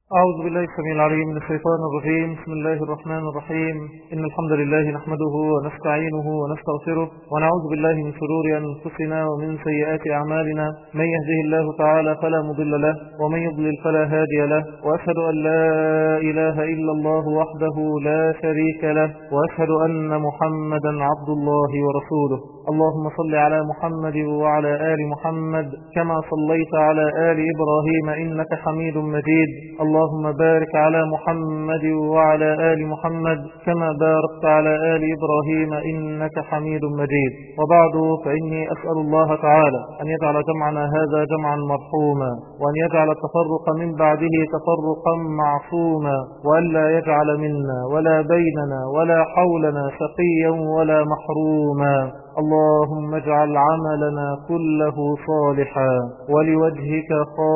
أعوذ بالله السميع العليم من الشيطان الرجيم بسم الله الرحمن الرحيم إن الحمد لله نحمده ونستعينه ونستغفره ونعوذ بالله من شرور أنفسنا ومن سيئات أعمالنا من يهده الله تعالى فلا مضل له ومن يضلل فلا هادي له وأشهد أن لا إله إلا الله وحده لا شريك له وأشهد أن محمدا عبد الله ورسوله اللهم صل على محمد وعلى آل محمد كما صليت على آل إبراهيم إنك حميد مجيد اللهم بارك على محمد وعلى آل محمد كما باركت على آل إبراهيم إنك حميد مجيد وبعد فإني أسأل الله تعالى أن يجعل جمعنا هذا جمعا مرحوما وأن يجعل التفرق من بعده تفرقا معصوما وألا يجعل منا ولا بيننا ولا حولنا شقيا ولا محروما اللهم اجعل عملنا كله صالحا ولوجهك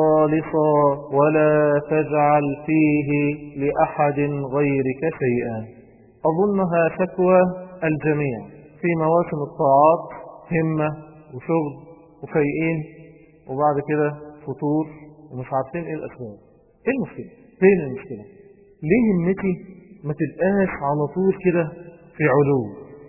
خالصا ولا تجعل فيه لأحد غيرك شيئا أظنها شكوى الجميع في مواسم الطاعات همة وشغل وفايقين وبعد كده فطور ومش عارفين ايه الأسباب ايه المشكلة فين المشكلة ليه همتي ما تبقاش على طول كده في علو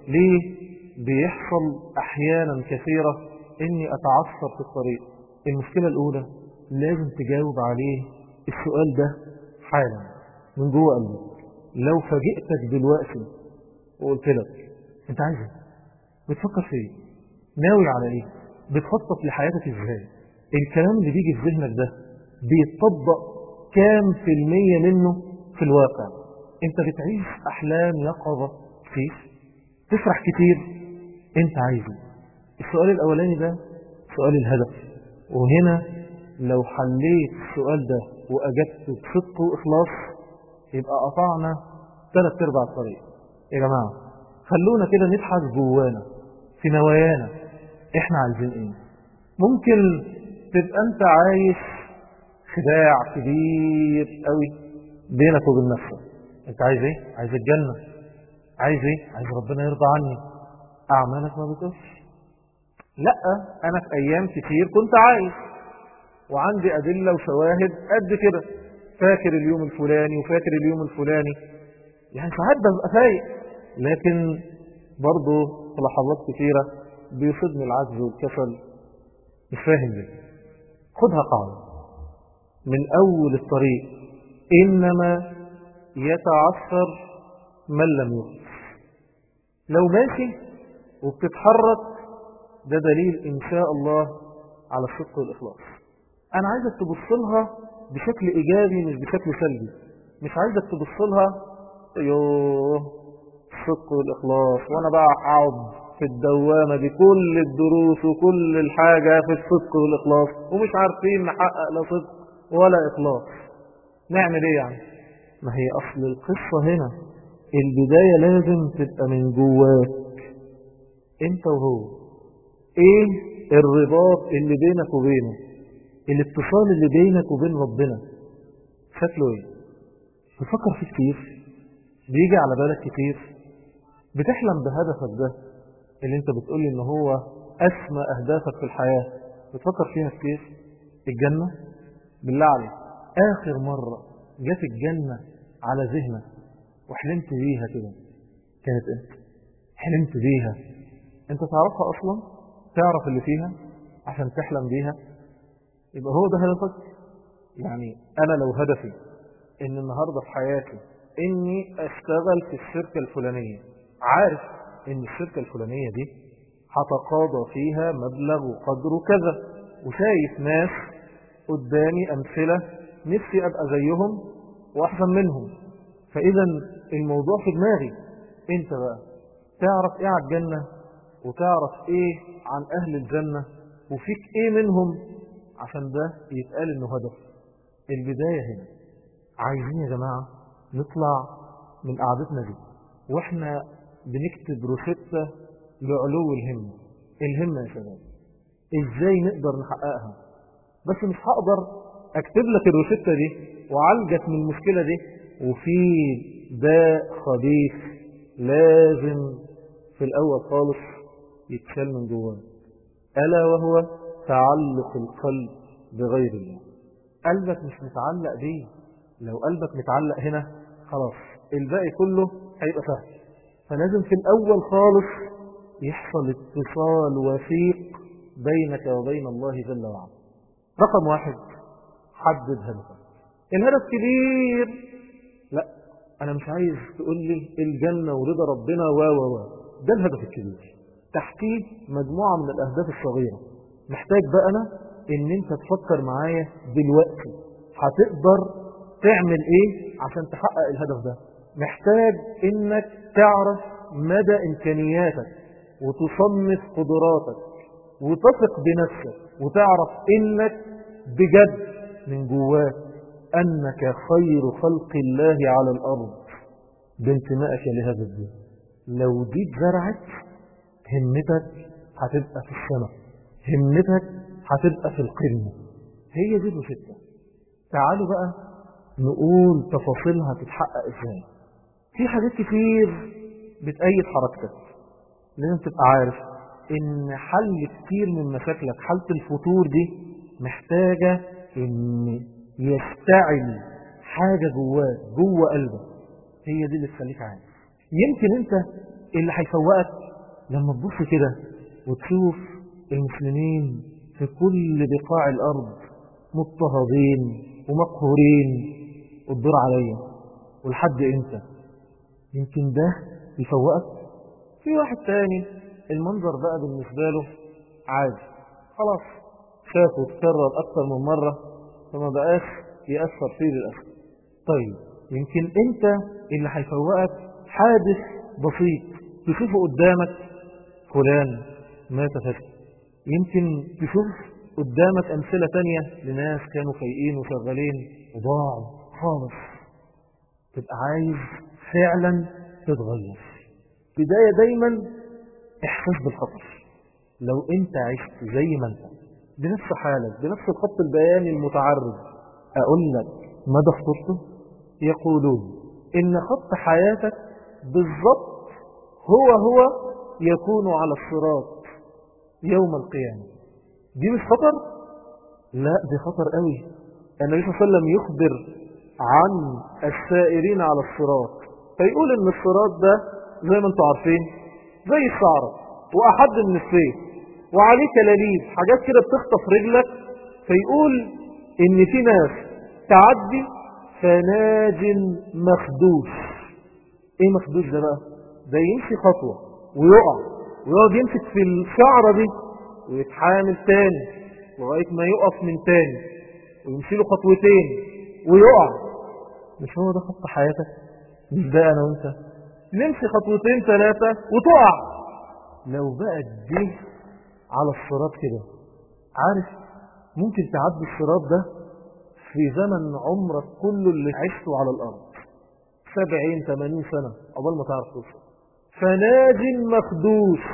ليه بيحصل احيانا كثيرة اني اتعثر في الطريق المشكلة الاولى لازم تجاوب عليه السؤال ده حالا من جوه قلبك لو فاجئتك دلوقتي وقلت لك انت عايز ايه بتفكر في ايه ناوي على ايه بتخطط لحياتك ازاي الكلام اللي بيجي في ذهنك ده بيتطبق كام في المية منه في الواقع انت بتعيش احلام يقظة فيه تفرح كتير انت عايزه السؤال الاولاني ده سؤال الهدف وهنا لو حليت السؤال ده واجبته بصدق واخلاص يبقى قطعنا ثلاث ارباع الطريق يا جماعة خلونا كده نبحث جوانا في نوايانا احنا عايزين ايه ممكن تبقى انت عايش خداع كبير قوي بينك وبين نفسك انت عايز ايه عايز الجنة عايز ايه عايز ربنا يرضى عني اعمالك ما بتقفش لا انا في ايام كتير كنت عايز وعندي ادلة وشواهد قد كده فاكر اليوم الفلاني وفاكر اليوم الفلاني يعني ساعات ببقى فايق لكن برضه في لحظات كثيرة بيصيبني العجز والكسل مش فاهم ليه خدها قاعدة من أول الطريق إنما يتعثر من لم يخف لو ماشي وبتتحرك ده دليل إن شاء الله على الصدق والإخلاص أنا عايزك تبص لها بشكل إيجابي مش بشكل سلبي مش عايزك تبص لها يوه الصدق والإخلاص وأنا بقى أقعد في الدوامة دي كل الدروس وكل الحاجة في الصدق والإخلاص ومش عارفين نحقق لا صدق ولا إخلاص نعمل إيه يعني ما هي أصل القصة هنا البداية لازم تبقى من جواك انت وهو ايه الرباط اللي بينك وبينه الاتصال اللي بينك وبين ربنا شكله ايه بتفكر فيه كتير بيجي على بالك كتير بتحلم بهدفك ده اللي انت بتقولي ان هو اسمى اهدافك في الحياة بتفكر فيها كتير الجنة بالله عليك اخر مرة جت الجنة على ذهنك وحلمت بيها كده كانت انت حلمت بيها انت تعرفها اصلا تعرف اللي فيها عشان تحلم بيها يبقى هو ده هدفك يعني انا لو هدفي ان النهاردة في حياتي اني اشتغل في الشركة الفلانية عارف ان الشركة الفلانية دي هتقاضى فيها مبلغ وقدره كذا وشايف ناس قدامي امثلة نفسي ابقى زيهم واحسن منهم فاذا الموضوع في دماغي انت بقى تعرف ايه على الجنة وتعرف ايه عن اهل الجنة وفيك ايه منهم عشان ده يتقال انه هدف البداية هنا عايزين يا جماعة نطلع من قعدتنا دي واحنا بنكتب روشتة لعلو الهمة الهمة يا شباب ازاي نقدر نحققها بس مش هقدر اكتب لك الروشتة دي وعالجك من المشكلة دي وفي داء خبيث لازم في الاول خالص يتشال من جواه ألا وهو تعلق القلب بغير الله قلبك مش متعلق بيه لو قلبك متعلق هنا خلاص الباقي كله هيبقى سهل فلازم في الأول خالص يحصل اتصال وثيق بينك وبين الله جل وعلا رقم واحد حدد هدفك الهدف كبير لا أنا مش عايز تقول لي الجنة ورضا ربنا و و و ده الهدف الكبير تحتيه مجموعة من الأهداف الصغيرة محتاج بقى أنا إن أنت تفكر معايا دلوقتي هتقدر تعمل إيه عشان تحقق الهدف ده محتاج إنك تعرف مدى إمكانياتك وتصنف قدراتك وتثق بنفسك وتعرف إنك بجد من جواك أنك خير خلق الله على الأرض بانتمائك لهذا الدين لو دي اتزرعت همتك هتبقى في السماء همتك هتبقى في القمة هي دي الروشتة تعالوا بقى نقول تفاصيلها تتحقق ازاي في حاجات كتير بتأيد حركتك لازم تبقى عارف ان حل كتير من مشاكلك حالة الفتور دي محتاجة ان يستعل حاجة جواك جوه قلبك هي دي اللي تخليك عارف يمكن انت اللي هيفوقك لما تبص كده وتشوف المسلمين في كل بقاع الأرض مضطهدين ومقهورين والدور عليا ولحد امتى يمكن ده يفوقك في واحد تاني المنظر بقى بالنسبة له عادي خلاص شافه تكرر أكثر من مرة فما بقاش يأثر فيه للأسف طيب يمكن انت اللي هيفوقك حادث بسيط تشوفه قدامك فلان مات فجأة يمكن تشوف قدامك أمثلة تانية لناس كانوا فايقين وشغالين وضاعوا خالص تبقى عايز فعلا تتغير بداية دايما احساس بالخطر لو انت عشت زي ما انت بنفس حالك بنفس الخط البياني المتعرض اقول لك مدى خطرته يقولون ان خط حياتك بالضبط هو هو يكون على الصراط يوم القيامة دي مش خطر لا دي خطر قوي النبي صلى الله عليه وسلم يخبر عن السائرين على الصراط فيقول ان الصراط ده زي ما انتم عارفين زي الشعرة واحد من السيف وعليه كلاليب حاجات كده بتخطف رجلك فيقول ان في ناس تعدي فناج مخدوش ايه مخدوش ده بقى ده يمشي خطوة ويقع ويقعد يمسك في الشعرة دي ويتحامل تاني لغاية ما يقف من تاني ويمشي له خطوتين ويقع مش هو ده خط حياتك مش ده انا وانت نمشي خطوتين ثلاثة وتقع لو بقت دي على الصراط كده عارف ممكن تعدي الصراط ده في زمن عمرك كله اللي عشته على الأرض سبعين ثمانين سنة أول ما تعرف توصل فناج مخدوش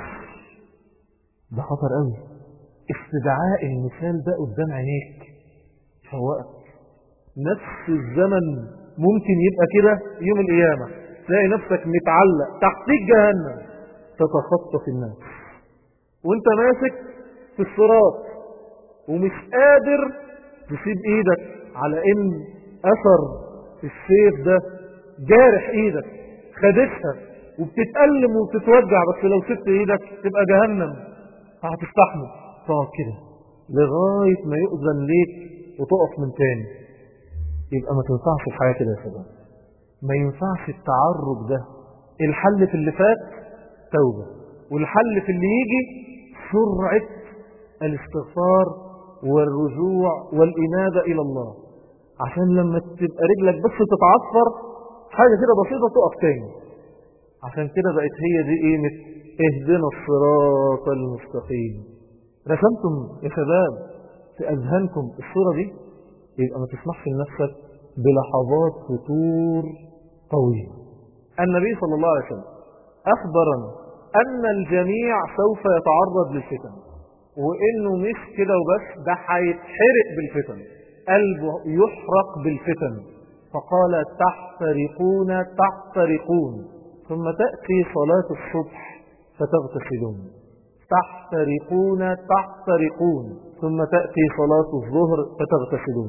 ده خطر قوي استدعاء المثال ده قدام عينيك فوقك نفس الزمن ممكن يبقى كده يوم القيامة تلاقي نفسك متعلق تحتيك جهنم تتخطف الناس وانت ماسك في الصراط ومش قادر تسيب ايدك على ان اثر السيف ده جارح ايدك خدتها وبتتألم وبتتوجع بس لو سبت ايدك تبقى جهنم فهتستحمل تقعد كده لغاية ما يؤذن ليك وتقف من تاني يبقى ما تنفعش الحياة كده يا شباب ما ينفعش التعرض ده الحل في اللي فات توبة والحل في اللي يجي سرعة الاستغفار والرجوع والإنابة إلى الله عشان لما تبقى رجلك بس تتعصفر حاجة كده بسيطة تقف تاني عشان كده بقت هي دي قيمة اهدنا الصراط المستقيم رسمتم يا شباب في أذهانكم الصورة دي يبقى ما تسمحش لنفسك بلحظات فتور طويلة النبي صلى الله عليه وسلم أخبرنا أن الجميع سوف يتعرض للفتن وإنه مش كده وبس ده هيتحرق بالفتن قلبه يحرق بالفتن فقال تحترقون تحترقون ثم تأتي صلاة الصبح فتغتسلون تحترقون تحترقون ثم تأتي صلاة الظهر فتغتسلون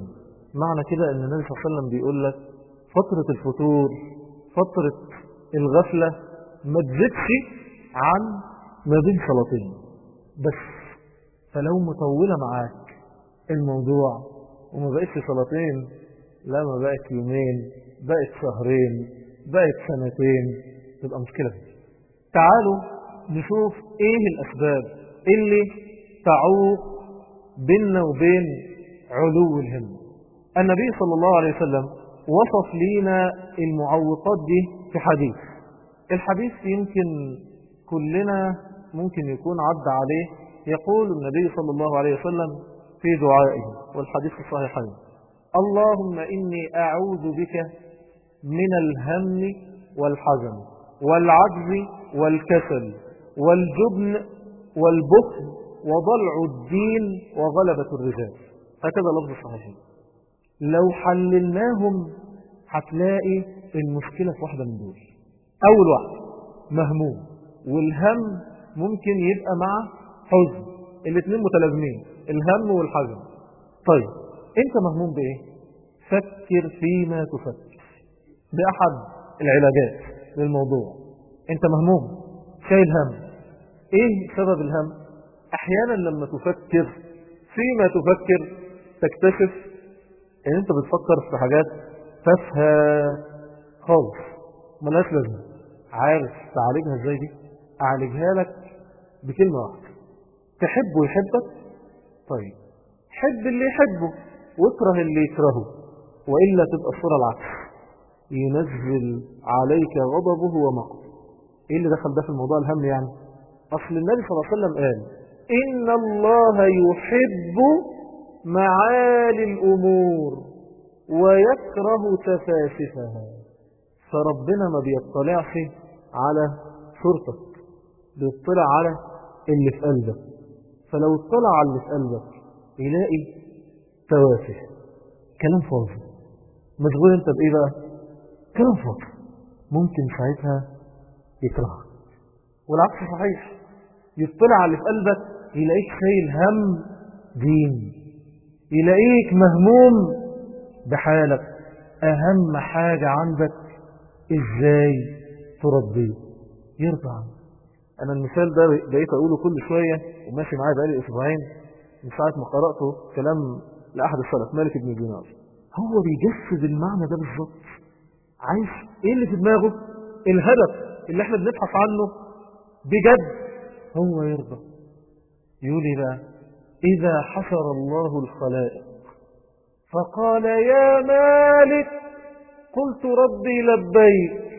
معنى كده ان النبي صلى الله عليه وسلم بيقول لك فترة الفتور فترة الغفلة ما تزيدش عن ما بين صلاتين بس فلو مطولة معاك الموضوع وما بقتش صلاتين لا ما بقت يومين بقت شهرين بقت سنتين تبقى مشكلة تعالوا نشوف ايه الاسباب اللي تعوق بيننا وبين علو الهمة النبي صلى الله عليه وسلم وصف لينا المعوقات دي في حديث الحديث يمكن كلنا ممكن يكون عد عليه يقول النبي صلى الله عليه وسلم في دعائه والحديث الصحيحين اللهم إني أعوذ بك من الهم والحزن والعجز والكسل والجبن والبخل وضلع الدين وغلبة الرجال هكذا لفظ الصحيحين لو حللناهم هتلاقي المشكلة في واحدة من دول أول واحد مهموم والهم ممكن يبقى مع حزن الاثنين متلازمين الهم والحزن طيب انت مهموم بايه فكر فيما تفكر بأحد العلاجات للموضوع انت مهموم شايل هم ايه سبب الهم احيانا لما تفكر فيما تفكر تكتشف ان انت بتفكر في حاجات تافهه خالص ملاش لازمه عارف تعالجها ازاي دي اعالجها لك بكلمه واحده تحبه يحبك طيب حب اللي يحبه واكره اللي يكرهه والا تبقى الصوره العكس ينزل عليك غضبه ومقته ايه اللي دخل ده في الموضوع الهم يعني اصل النبي صلى الله عليه وسلم قال ان الله يحب معالي الامور ويكره تفاسفها فربنا ما بيطلعش على صورتك بيطلع على اللي في قلبك فلو اطلع على اللي في قلبك يلاقي توافه كلام فاضي مشغول انت بايه بقى كلام فاضي ممكن ساعتها يكرهك والعكس صحيح يطلع على اللي في قلبك يلاقيك شايل هم دين يلاقيك مهموم بحالك اهم حاجة عندك ازاي تربيه يرضى عنك انا المثال ده بقيت اقوله كل شوية وماشي معايا بقالي اسبوعين من ساعة ما قرأته كلام لأحد السلف مالك بن دينار هو بيجسد المعنى ده بالظبط عايز ايه اللي في دماغه الهدف اللي احنا بنبحث عنه بجد هو يرضى يقول ايه بقى اذا حشر الله الخلائق فقال يا مالك قلت ربي لبيك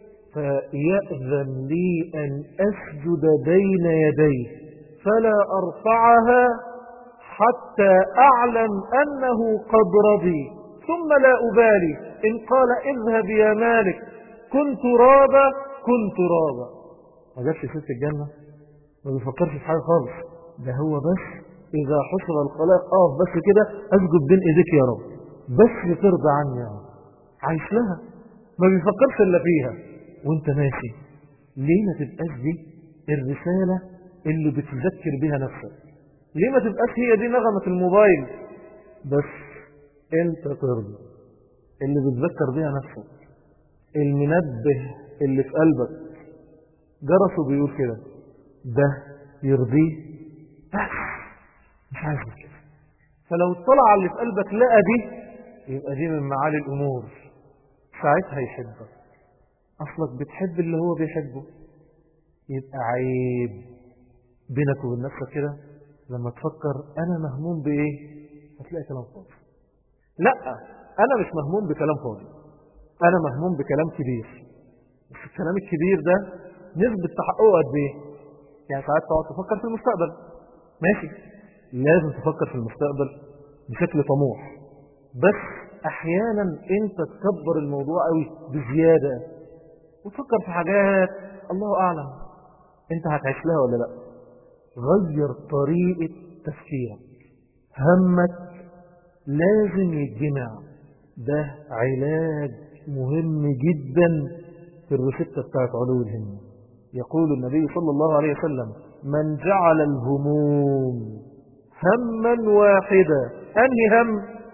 فيأذن لي أن أسجد بين يديه فلا أرفعها حتى أعلم أنه قد رضي ثم لا أبالي إن قال اذهب يا مالك كنت رابا كنت رابا ما جابش ست الجنة ما بيفكرش في حاجة خالص ده هو بس إذا حصل الخلاق آه بس كده أسجد بين إيديك يا رب بس ترضى عني يا رب عايش لها ما بيفكرش إلا فيها وانت ماشي ليه ما تبقاش دي الرسالة اللي بتذكر بها نفسك ليه ما تبقاش هي دي نغمة الموبايل بس انت ترضى اللي بتذكر بها نفسك المنبه اللي في قلبك جرسه بيقول كده ده يرضيه بس مش عايز كده فلو اطلع على اللي في قلبك لقى دي يبقى دي من معالي الامور ساعتها يحبك اصلك بتحب اللي هو بيحبه يبقى عيب بينك وبين نفسك كده لما تفكر انا مهموم بايه هتلاقي كلام فاضي لا انا مش مهموم بكلام فاضي انا مهموم بكلام كبير بس الكلام الكبير ده نسبة تحققه قد ايه يعني ساعات تقعد تفكر في المستقبل ماشي لازم تفكر في المستقبل بشكل طموح بس احيانا انت تكبر الموضوع قوي بزيادة وتفكر في حاجات الله اعلم انت هتعيش لها ولا لا غير طريقة تفكيرك همك لازم يتجمع ده علاج مهم جدا في الروشتة بتاعت علو الهمة يقول النبي صلى الله عليه وسلم من جعل الهموم هما واحدا أنهي هم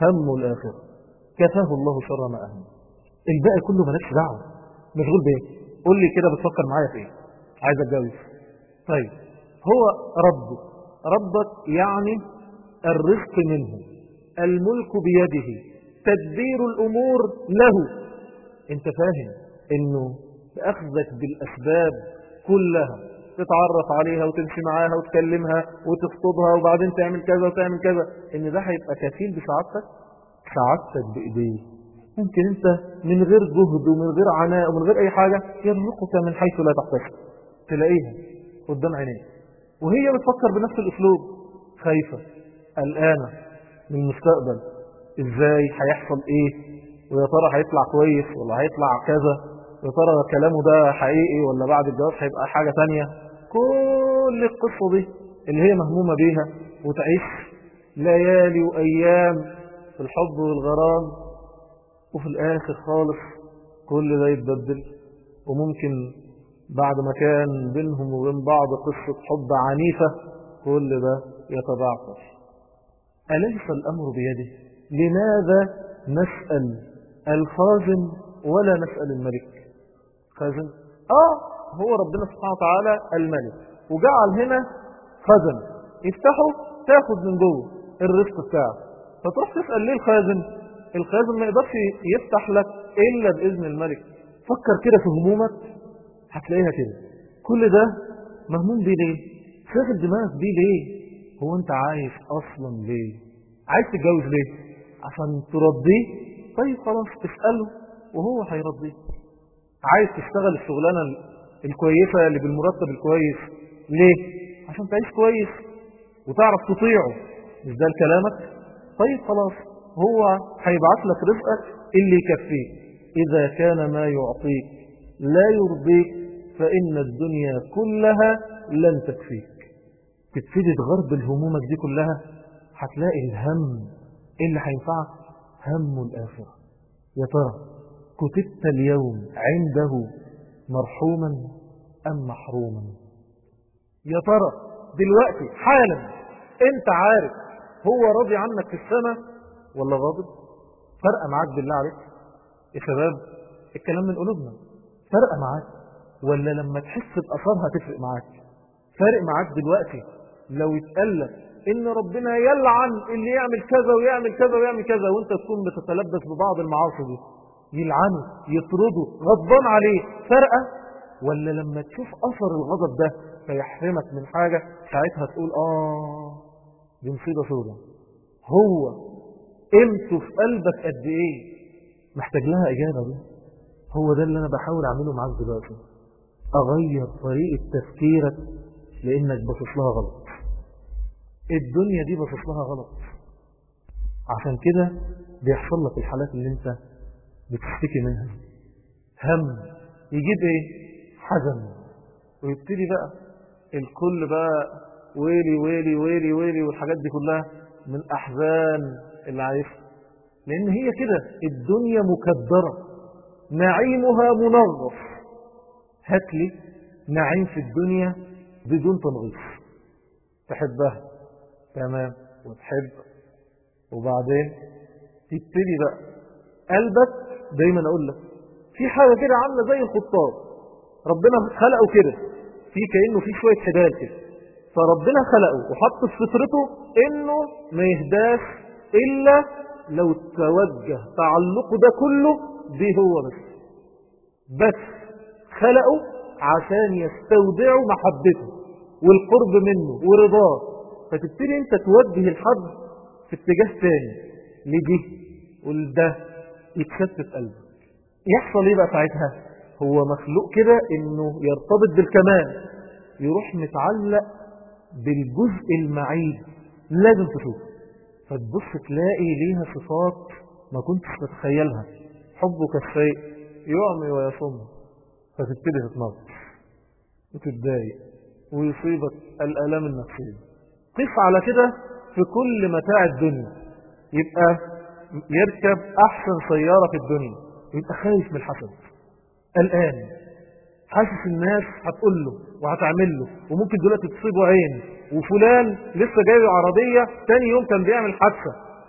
هم الآخرة كفاه الله شر ما أهم الباقي كله مالكش دعوة مشغول بيه قول لي كده بتفكر معايا في ايه عايز اتجوز طيب هو ربك ربك يعني الرزق منه الملك بيده تدبير الأمور له انت فاهم انه بأخذك بالأسباب كلها تتعرف عليها وتمشي معاها وتكلمها وتخطبها وبعدين تعمل كذا وتعمل كذا ان ده هيبقى كفيل بسعادتك سعادتك بإيديه ممكن انت من غير جهد ومن غير عناء ومن غير اي حاجة يرزقك من حيث لا تحتسب تلاقيها قدام عينيك وهي بتفكر بنفس الاسلوب خايفة قلقانة من المستقبل ازاي هيحصل ايه ويا ترى هيطلع كويس ولا هيطلع كذا يا ترى كلامه ده حقيقي ولا بعد الجواز هيبقى حاجة تانية كل القصة دي اللي هي مهمومة بيها وتعيش ليالي وأيام في الحب والغرام وفي الآخر خالص كل ده يتبدل وممكن بعد ما كان بينهم وبين بعض قصة حب عنيفة كل ده يتضاعف أليس الأمر بيده لماذا نسأل الخازن ولا نسأل الملك خازن آه هو ربنا سبحانه وتعالى الملك وجعل هنا خزن يفتحه تاخد من جوه الرزق بتاعه فتروح تسأل ليه الخازن الخازن ما يقدرش يفتح لك إلا بإذن الملك فكر كده في همومك هتلاقيها كده كل ده مهموم بيه ليه شاغل دماغك بيه ليه هو انت عايش اصلا ليه عايز تتجوز ليه عشان ترضيه طيب خلاص اسأله وهو هيرضيك عايز تشتغل الشغلانة الكويسة اللي بالمرتب الكويس ليه عشان تعيش كويس وتعرف تطيعه مش ده كلامك طيب خلاص هو هيبعت لك رزقك اللي يكفيك إذا كان ما يعطيك لا يرضيك فإن الدنيا كلها لن تكفيك تبتدي تغرب الهمومك دي كلها هتلاقي الهم اللي هينفعك هم الآخرة يا ترى كتبت اليوم عنده مرحوما أم محروما يا ترى دلوقتي حالا انت عارف هو راضي عنك في السماء ولا غاضب فرق معاك بالله عليك يا شباب الكلام من قلوبنا فرق معاك ولا لما تحس بأثارها تفرق معاك فارق معاك دلوقتي لو يتقال لك ان ربنا يلعن اللي يعمل كذا ويعمل كذا ويعمل كذا وانت تكون بتتلبس ببعض المعاصي دي يلعنه يطرده غضبان عليه فرقة ولا لما تشوف اثر الغضب ده فيحرمك من حاجة ساعتها تقول اه دي مصيبة سودة هو قيمته في قلبك قد ايه محتاج لها اجابة دي هو ده اللي انا بحاول اعمله معاك دلوقتي اغير طريقة تفكيرك لانك باصص لها غلط الدنيا دي باصص لها غلط عشان كده بيحصل لك الحالات اللي انت بتشتكي منها هم يجيب ايه حزن ويبتدي بقى الكل بقى ويلي ويلي ويلي ويلي والحاجات دي كلها من احزان اللي عايشها لان هي كده الدنيا مكدرة نعيمها منغص هات لي نعيم في الدنيا بدون تنغيص تحبها تمام وتحب وبعدين تبتدي بقى قلبك دايما اقول لك في حاجة كده عاملة زي الخطاب ربنا خلقه كده في كأنه في شوية حبال كده فربنا خلقه وحط في فطرته انه ما يهداش الا لو توجه تعلقه ده كله به هو بس بس خلقه عشان يستودعوا محبته والقرب منه ورضاه فتبتدي انت توجه الحد في اتجاه تاني لدي ولده يتشتت قلبك يحصل ايه بقى ساعتها هو مخلوق كده انه يرتبط بالكمال يروح متعلق بالجزء المعيب لازم تشوفه فتبص تلاقي ليها صفات ما كنتش تتخيلها حبك الشيء يعمي ويصم فتبتدي تتنظر وتتضايق ويصيبك الآلام النفسية قف على كده في كل متاع الدنيا يبقى يركب أحسن سيارة في الدنيا ويبقى خايف من الحسد الآن حاسس الناس هتقول له وهتعمل له وممكن دلوقتي تصيبه عين وفلان لسه جاي عربية تاني يوم كان بيعمل حادثة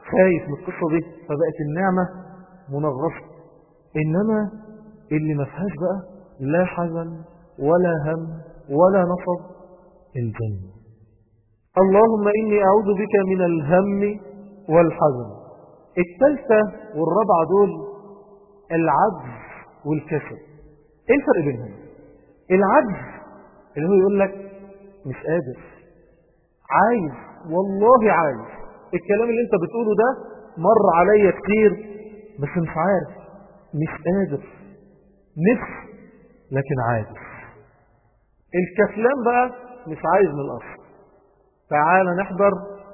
خايف من القصة دي فبقت النعمة منغصة إنما اللي ما فيهاش بقى لا حزن ولا هم ولا نصب الجنة اللهم إني أعوذ بك من الهم والحزن الثالثة والرابعة دول العجز والكسل ايه الفرق بينهم العجز اللي هو يقول لك مش قادر عايز والله عايز الكلام اللي انت بتقوله ده مر عليا كتير بس مش عارف مش قادر نفس لكن عاجز الكسلان بقى مش عايز من الاصل تعال نحضر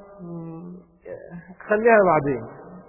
خليها بعدين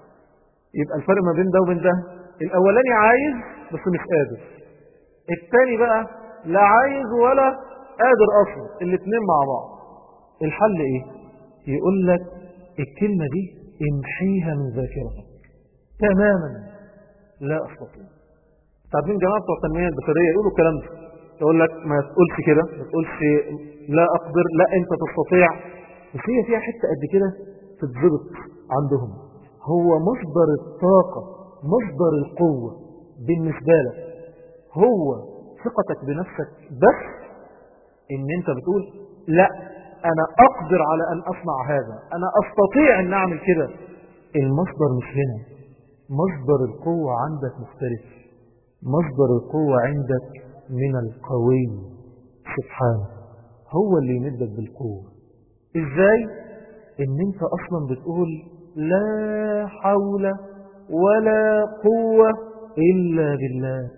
يبقى الفرق ما بين ده وبين ده الاولاني عايز بس مش قادر الثاني بقى لا عايز ولا قادر اصلا الاثنين مع بعض الحل ايه يقول لك الكلمة دي امحيها من ذاكرتك تماما لا استطيع تعرفين جماعة بتوع التنمية البشرية يقولوا الكلام ده يقول لك ما تقولش كده ما تقولش لا اقدر لا انت تستطيع بس هي فيها حتة قد كده تتظبط عندهم هو مصدر الطاقة مصدر القوة بالنسبة لك هو ثقتك بنفسك بس ان انت بتقول لا انا اقدر على ان اصنع هذا انا استطيع ان اعمل كده المصدر مش هنا مصدر القوة عندك مختلف مصدر القوة عندك من القوي سبحانه هو اللي يمدك بالقوة ازاي ان انت اصلا بتقول لا حول ولا قوة الا بالله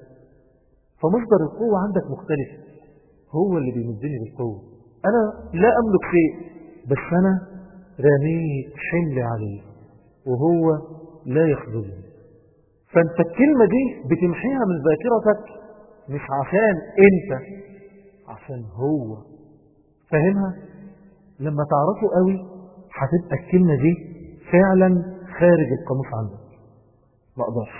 فمصدر القوة عندك مختلف هو اللي بيمدني بالقوة انا لا املك شيء بس انا رميت حمل عليه وهو لا يخذلني فانت الكلمة دي بتمحيها من ذاكرتك مش عشان انت عشان هو فاهمها لما تعرفه قوي هتبقى الكلمة دي فعلا خارج القاموس عندك ما اقدرش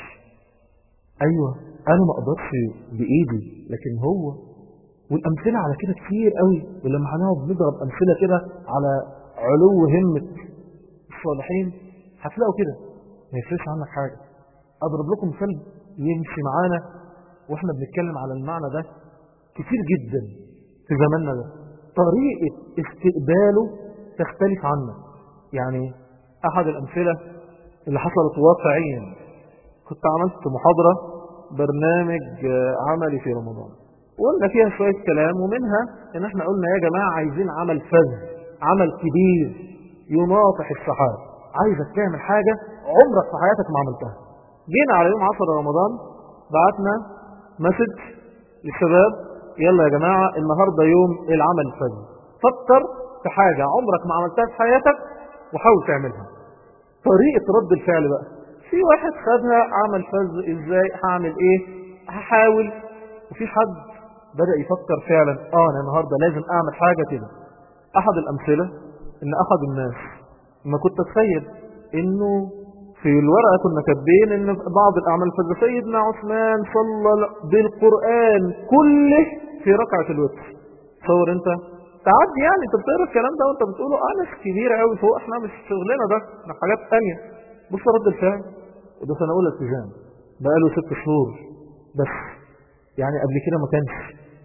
ايوه انا ما اقدرش بايدي لكن هو والامثله على كده كتير قوي ولما هنقعد نضرب امثله كده على علو همه الصالحين هتلاقوا كده ما يفرقش عنك حاجه اضرب لكم مثال يمشي معانا واحنا بنتكلم على المعنى ده كتير جدا في زماننا ده طريقه استقباله تختلف عنك يعني احد الامثله اللي حصلت واقعيا كنت عملت محاضره برنامج عملي في رمضان وقلنا فيها شوية كلام ومنها ان احنا قلنا يا جماعة عايزين عمل فذ عمل كبير يناطح السحاب عايزك تعمل حاجة عمرك في حياتك ما عملتها جينا على يوم 10 رمضان بعتنا مسج للشباب يلا يا جماعة النهاردة يوم العمل الفذ فكر في حاجة عمرك ما عملتها في حياتك وحاول تعملها طريقة رد الفعل بقى في واحد خدها عمل فذ ازاي هعمل ايه هحاول وفي حد بدأ يفكر فعلا اه انا النهاردة لازم اعمل حاجة كده احد الامثلة ان احد الناس ما كنت اتخيل انه في الورقة كنا كاتبين ان بعض الاعمال الفذ سيدنا عثمان صلى بالقرآن كله في ركعة الوتر تصور انت تعدي يعني انت بتقرا الكلام ده وانت بتقوله اه ناس كبيرة قوي فوق احنا مش شغلنا ده احنا حاجات تانية بص رد الفعل وده سنة أولى التزام بقاله ست شهور بس يعني قبل كده ما كانش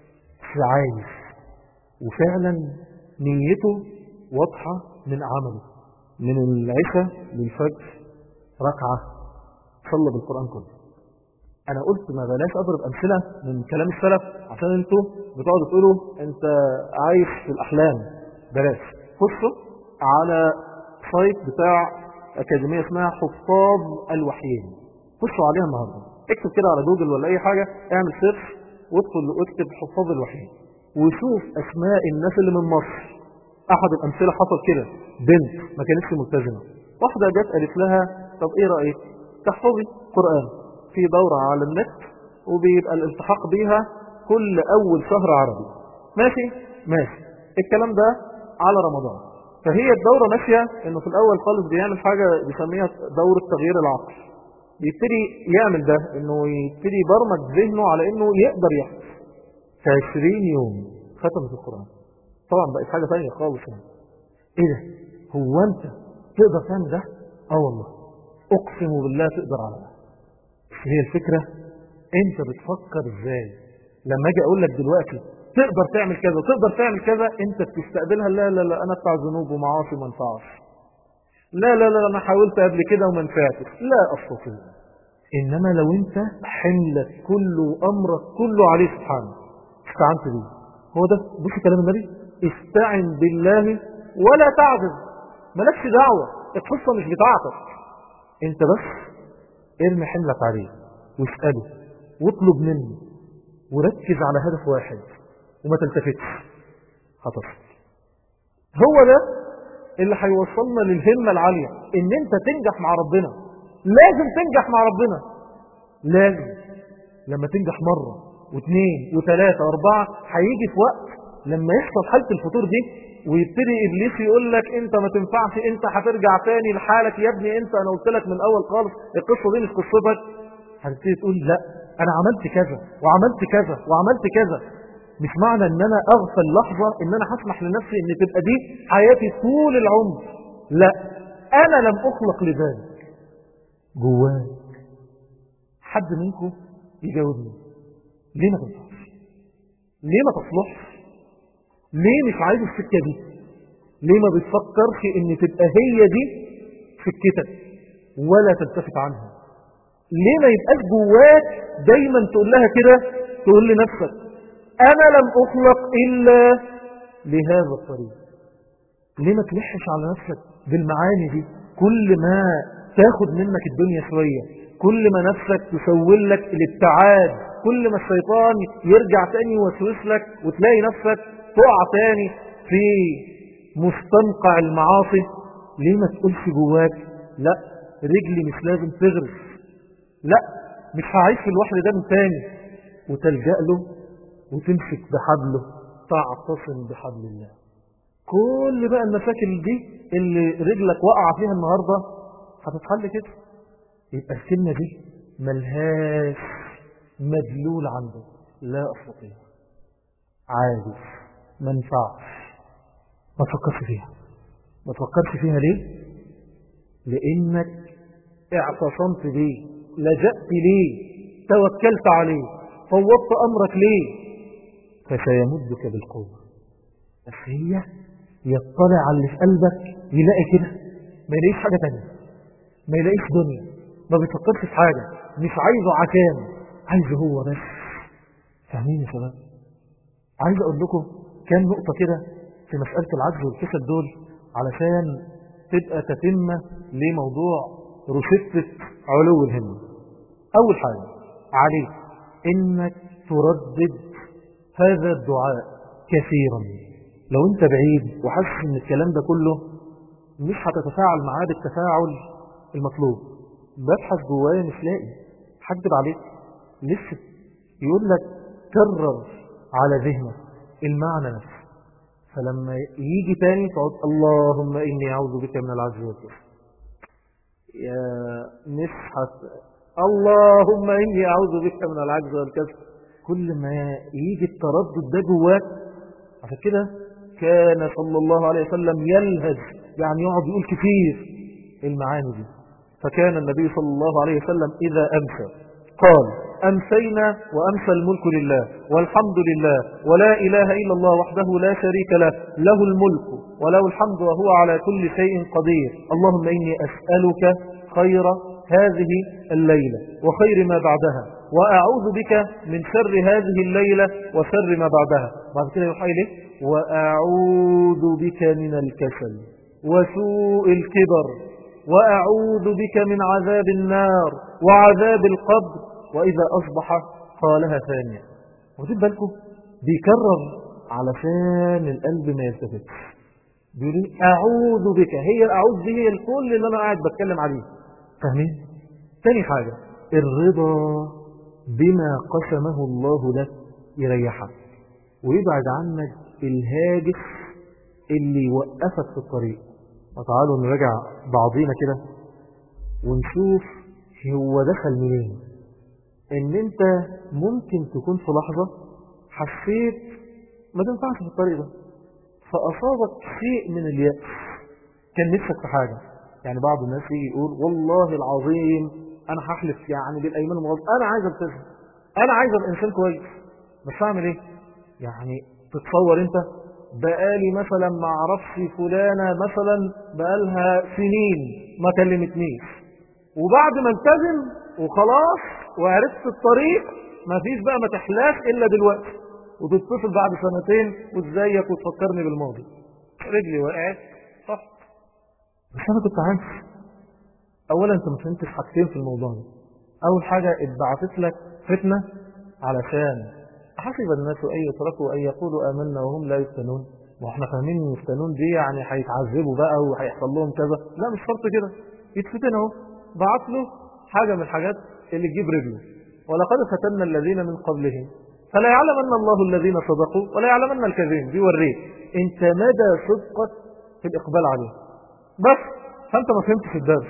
عايز وفعلا نيته واضحة من عمله من العشاء للفجر ركعة صلى بالقرآن كله أنا قلت ما بلاش أضرب أمثلة من كلام السلف عشان أنتوا بتقعدوا تقولوا أنت عايش في الأحلام بلاش خشوا على سايت بتاع أكاديمية اسمها حفاظ الوحيين خشوا عليها النهاردة اكتب كده على جوجل ولا أي حاجة اعمل سيرش وادخل واكتب حفاظ الوحيين وشوف أسماء الناس اللي من مصر أحد الأمثلة حصل كده بنت ما كانتش ملتزمة واحدة جت قالت لها طب إيه رأيك تحفظي قرآن في دورة على النت وبيبقى الالتحاق بيها كل أول شهر عربي ماشي ماشي الكلام ده على رمضان فهي الدورة ماشية انه في الاول خالص بيعمل حاجة بيسميها دورة تغيير العقل بيبتدي يعمل ده انه يبتدي يبرمج ذهنه على انه يقدر يحفظ في 20 يوم ختمت القرآن طبعا بقت حاجة ثانية خالص يعني ايه ده هو انت تقدر تعمل ده اه والله اقسم بالله تقدر على ده هي الفكرة انت بتفكر ازاي لما اجي اقول لك دلوقتي تقدر تعمل كذا تقدر تعمل كذا انت بتستقبلها لا لا لا انا بتاع ذنوب ومعاصي ما ينفعش لا لا لا انا حاولت قبل كده وما نفعتش لا استطيع انما لو انت حملك كله وامرك كله عليه سبحانه استعنت بيه هو ده بص كلام النبي استعن بالله ولا تعجز مالكش دعوة القصة مش بتاعتك انت بس ارمي حملك عليه واسأله واطلب منه وركز على هدف واحد وما تلتفتش هتصل هو ده اللي هيوصلنا للهمة العالية ان انت تنجح مع ربنا لازم تنجح مع ربنا لازم لما تنجح مرة واثنين وثلاثة واربعة هيجي في وقت لما يحصل حالة الفطور دي ويبتدي ابليس يقول لك انت ما تنفعش انت هترجع تاني لحالك يا ابني انت انا قلت لك من اول خالص القصه دي مش قصتك هتبتدي تقول لا انا عملت كذا وعملت كذا وعملت كذا مش معنى ان انا اغفل لحظه ان انا هسمح لنفسي ان تبقى دي حياتي طول العمر لا انا لم اخلق لذلك جواك حد منكم يجاوبني ليه ما تنفعش ليه ما تصلحش ليه مش عايز السكة دي ليه ما بتفكرش ان تبقى هي دي سكتك ولا تلتفت عنها ليه ما يبقاش جواك دايما تقول لها كده تقول لنفسك انا لم اخلق الا لهذا الطريق ليه ما تلحش على نفسك بالمعاني دي كل ما تاخد منك الدنيا شوية كل ما نفسك تسول لك الابتعاد كل ما الشيطان يرجع تاني يوسوس لك وتلاقي نفسك تقع تاني في مستنقع المعاصي ليه ما تقولش جواك لا رجلي مش لازم تغرس لا مش هعيش في الوحل ده من تاني وتلجأ له وتمسك بحبله تعتصم بحبل الله كل بقى المشاكل دي اللي رجلك وقع فيها النهاردة هتتحل كده يبقى الكلمة دي ملهاش مدلول عنده لا أستطيع عاجز ما ينفعش ما تفكرش فيها ما تفكرش فيها ليه لانك اعتصمت ليه لجأت ليه توكلت عليه فوضت امرك ليه فسيمدك بالقوة بس هي يطلع على اللي في قلبك يلاقي كده ما يلاقيش حاجة تانية ما يلاقيش دنيا ما بيفكرش في حاجة مش عايزه عشان عايزه هو بس فاهمين يا شباب عايز اقول لكم كام نقطة كده في مسألة العجز والكسل دول علشان تبقى تتمة لموضوع رشدة علو الهمة أول حاجة عليك إنك تردد هذا الدعاء كثيرا لو أنت بعيد وحاسس إن الكلام ده كله مش هتتفاعل معاه بالتفاعل المطلوب ببحث جوايا مش لاقي حكدب عليك لسه يقول لك كرر على ذهنك المعنى نفسه فلما يجي تاني تقعد اللهم إني أعوذ بك من العجز والكسل يا نفحت اللهم إني أعوذ بك من العجز والكسل كل ما يجي التردد ده جواك عشان كده كان صلى الله عليه وسلم يلهج يعني يقعد يقول كتير المعاني دي فكان النبي صلى الله عليه وسلم إذا أمسى قال أمسينا وأمسى الملك لله والحمد لله ولا إله إلا الله وحده لا شريك له له الملك وله الحمد وهو على كل شيء قدير اللهم إني أسألك خير هذه الليلة وخير ما بعدها وأعوذ بك من شر هذه الليلة وشر ما بعدها بعد كده يوحي له وأعوذ بك من الكسل وسوء الكبر وأعوذ بك من عذاب النار وعذاب القبر وإذا أصبح قالها ثانية وجد بالكم بيكرر علشان القلب ما يلتفتش بيقول أعوذ بك هي أعوذ دي هي الكل اللي أنا قاعد بتكلم عليه فاهمين؟ تاني حاجة الرضا بما قسمه الله لك يريحك ويبعد عنك الهاجس اللي يوقفك في الطريق وتعالوا نراجع بعضينا كده ونشوف هو دخل منين ان انت ممكن تكون في لحظة حسيت ما تنفعش في الطريق ده فأصابك شيء من اليأس كان نفسك في حاجة يعني بعض الناس يجي يقول والله العظيم انا هحلف يعني بالايمان المغض انا عايز التزم انا عايز ابقى انسان كويس بس اعمل ايه يعني تتصور انت بقالي مثلا ما اعرفش فلانه مثلا بقالها سنين ما كلمتنيش وبعد ما التزم وخلاص وعرفت الطريق ما فيش بقى ما تحلاش الا دلوقتي وتتصل بعد سنتين وازيك وتفكرني بالماضي رجلي وقعت صح بس انا كنت عارف اولا انت ما فهمتش حاجتين في الموضوع ده اول حاجه اتبعتت لك فتنه علشان حسب الناس ان يتركوا ان يقولوا امنا وهم لا يفتنون ما احنا فاهمين ان يفتنون دي يعني هيتعذبوا بقى وهيحصل لهم كذا لا مش شرط كده يتفتن اهو بعت له حاجه من الحاجات اللي تجيب رجله ولقد فتنا الذين من قبلهم فلا يعلمن الله الذين صدقوا ولا يعلمن الكاذبين بيوريك انت مدى صدقك في الاقبال عليه بس فانت ما فهمتش الدرس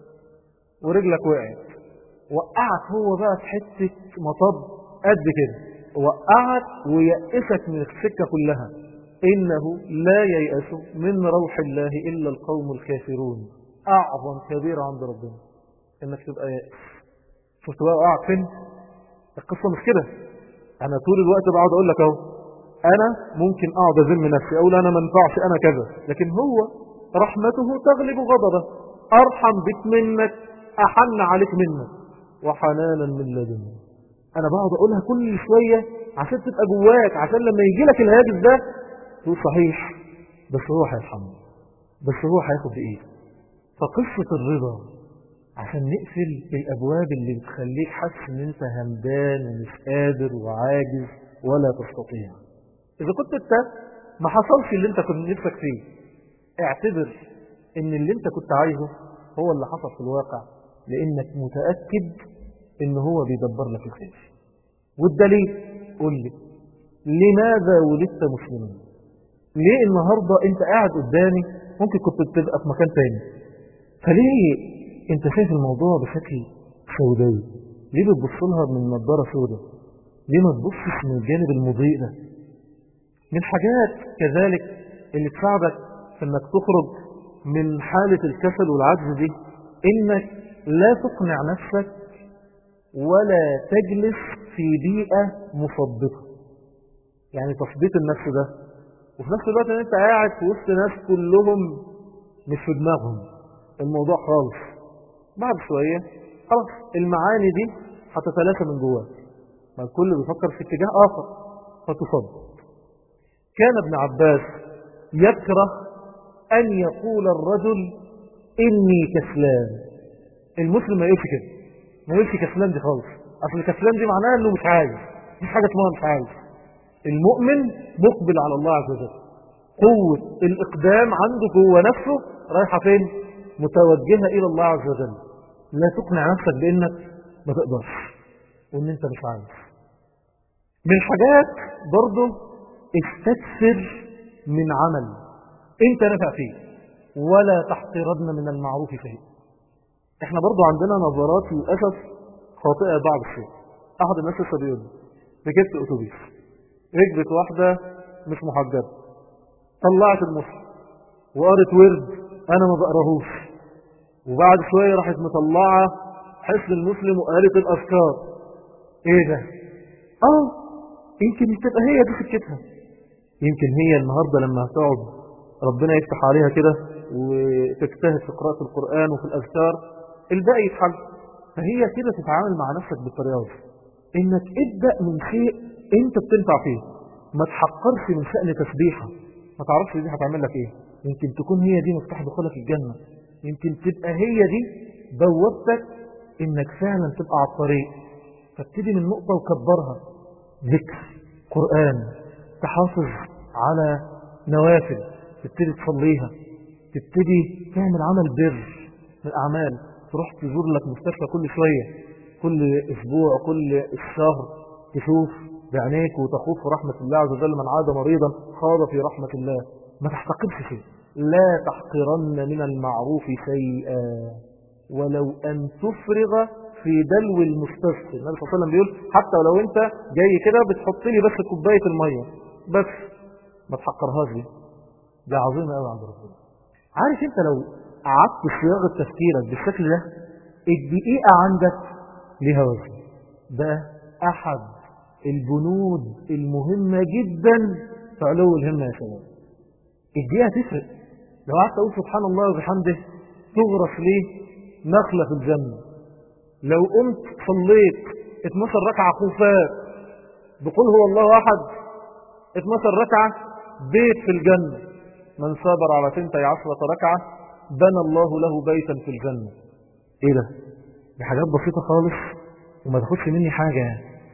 ورجلك وقعت وقعك هو بقى في حته مطب قد كده وقعك ويأسك من السكه كلها انه لا ييأس من روح الله الا القوم الكافرون اعظم كبيره عند ربنا انك تبقى يائس شفت بقى وقعك فين القصه مش كده انا طول الوقت بقعد اقول لك اهو انا ممكن اقعد اذم نفسي اقول انا ما ينفعش انا كذا لكن هو رحمته تغلب غضبه ارحم بك منك احن عليك منك وحنانا من لدنه انا بقعد اقولها كل شويه عشان تبقى جواك عشان لما يجي لك الهاجس ده تقول صحيح بس هو هيرحمني بس هو هياخد بايدي فقصه الرضا عشان نقفل الابواب اللي بتخليك حاسس ان انت همدان ومش قادر وعاجز ولا تستطيع اذا كنت انت ما حصلش اللي انت كنت نفسك فيه اعتبر ان اللي انت كنت عايزه هو اللي حصل في الواقع لانك متاكد ان هو بيدبر لك الخير والدليل قول لي لماذا ولدت مسلما ليه النهارده انت قاعد قدامي ممكن كنت تبقى في مكان تاني فليه انت شايف الموضوع بشكل سوداوي ليه بتبص لها من نظاره سوداء ليه ما تبصش من الجانب المضيء ده من حاجات كذلك اللي تساعدك في انك تخرج من حالة الكسل والعجز دي انك لا تقنع نفسك ولا تجلس في بيئة مصدقة يعني تثبيت النفس ده وفي نفس الوقت ان انت قاعد في وسط ناس كلهم مش في دماغهم الموضوع خالص بعد شوية خلاص المعاني دي هتتلاشى من جواك ما الكل بيفكر في اتجاه آخر فتصدق كان ابن عباس يكره أن يقول الرجل إني كسلان المسلم ما يقولش كده ما يقولش كسلان دي خالص أصل كسلان دي معناها أنه مش عايز مش حاجة اسمها مش عايز المؤمن مقبل على الله عز وجل قوة الإقدام عنده جوه نفسه رايحة فين متوجهة إلى الله عز وجل لا تقنع نفسك بأنك ما تقدرش وأن أنت مش عايز من الحاجات برضه استكثر من عمل أنت نفع فيه ولا تحقرن من المعروف شيء احنا برضه عندنا نظرات للأسف خاطئة بعض الشيء أحد الناس لسه بيقول لي ركبت أتوبيس ركبت واحدة مش محجبة طلعت المصحف وقرت ورد أنا ما بقراهوش وبعد شوية راحت مطلعة حسن المسلم وقالت الأذكار ايه ده اه يمكن تبقى هي دي سكتها يمكن هي النهاردة لما هتقعد ربنا يفتح عليها كده وتجتهد في قراءة القرآن وفي الأذكار الباقي يتحل فهي كده تتعامل مع نفسك بالطريقة دي انك ابدأ من شيء انت بتنفع فيه ما تحقرش من شأن تسبيحة ما تعرفش دي هتعمل لك ايه يمكن تكون هي دي مفتاح دخولك الجنة يمكن تبقى هي دي بوابتك انك فعلا تبقى على الطريق فابتدي من نقطة وكبرها ذكر قرآن تحافظ على نوافل تبتدي تصليها تبتدي تعمل عمل بر من الأعمال تروح تزور لك مستشفى كل شوية كل أسبوع كل الشهر تشوف بعينيك وتخوض في رحمة الله عز وجل من عاد مريضا خاض في رحمة الله ما تحتقرش شيء لا تحقرن من المعروف شيئا ولو أن تفرغ في دلو المستسقي النبي صلى الله عليه وسلم بيقول حتى ولو انت جاي كده بتحط لي بس كوبايه الميه بس ما تحقرهاش دي ده عظيمه قوي عند ربنا عارف انت لو قعدت صياغة تفكيرك بالشكل ده الدقيقة عندك لها وزن ده أحد البنود المهمة جدا في علو الهمة يا شباب الدقيقة تفرق لو قعدت أقول سبحان الله وبحمده تغرس ليه نخلة في الجنة لو قمت صليت 12 ركعة خفاء بقول هو الله أحد 12 ركعة بيت في الجنة من صابر على تنتي عشرة ركعة بنى الله له بيتا في الجنة ايه ده دي حاجات بسيطة خالص وما تاخدش مني حاجة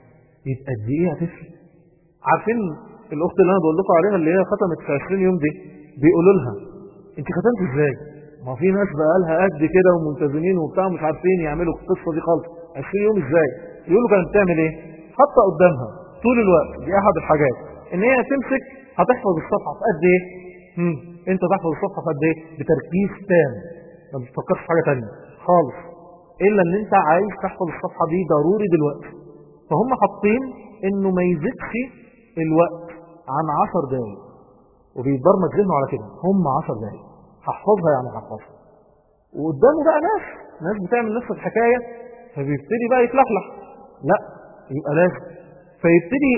يبقى قد ايه هتفرق عارفين الاخت اللي انا بقول لكم عليها اللي هي ختمت في 20 يوم دي بيقولوا لها انت ختمت ازاي ما في ناس بقى لها قد كده وملتزمين وبتاع مش عارفين يعملوا القصه دي خالص 20 يوم ازاي يقولوا كانت بتعمل ايه حاطه قدامها طول الوقت دي احد الحاجات ان هي تمسك هتحفظ الصفحه في قد ايه هم. انت تحفظ الصفحه في قد ايه بتركيز تام ما بتفكرش في حاجه ثانيه خالص الا ان انت عايز تحفظ الصفحه دي ضروري دلوقتي فهم حاطين انه ما يزيدش الوقت عن 10 دقايق وبيتبرمج ذهنه على كده هم 10 دقايق هحفظها يعني هحفظها وقدامه بقى ناس ناس بتعمل نفس الحكايه فبيبتدي بقى يتلحلح لا يبقى لازم فيبتدي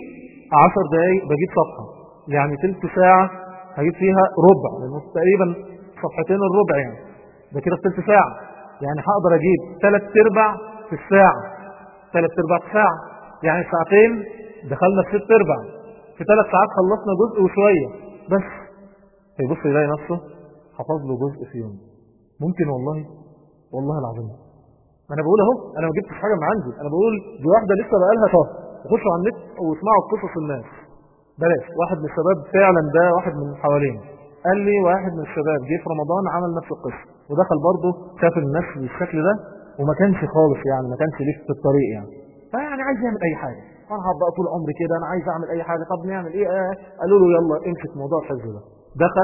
10 دقايق بجيب صفحه يعني تلت ساعه هجيب فيها ربع لانه تقريبا صفحتين الربع يعني ده كده في تلت ساعه يعني هقدر اجيب ثلاث ارباع في الساعه ثلاث ارباع في ساعه يعني ساعتين دخلنا في ست ارباع في ثلاث ساعات خلصنا جزء وشويه بس فيبص يلاقي نفسه حفظ له جزء في يوم ممكن والله والله العظيم انا بقول اهو انا ما جبتش حاجه من عندي انا بقول دي واحده لسه بقى لها شهر وخشوا على النت واسمعوا قصص الناس بلاش واحد من الشباب فعلا ده واحد من حوالينا قال لي واحد من الشباب جه في رمضان عمل نفس القصه ودخل برضه شاف الناس بالشكل ده وما كانش خالص يعني ما كانش ليه في الطريق يعني فيعني عايز يعمل اي حاجه انا هبقى طول عمري كده انا عايز اعمل اي حاجه طب نعمل ايه آه. قالوا له يلا امسك موضوع الحفظ ده دخل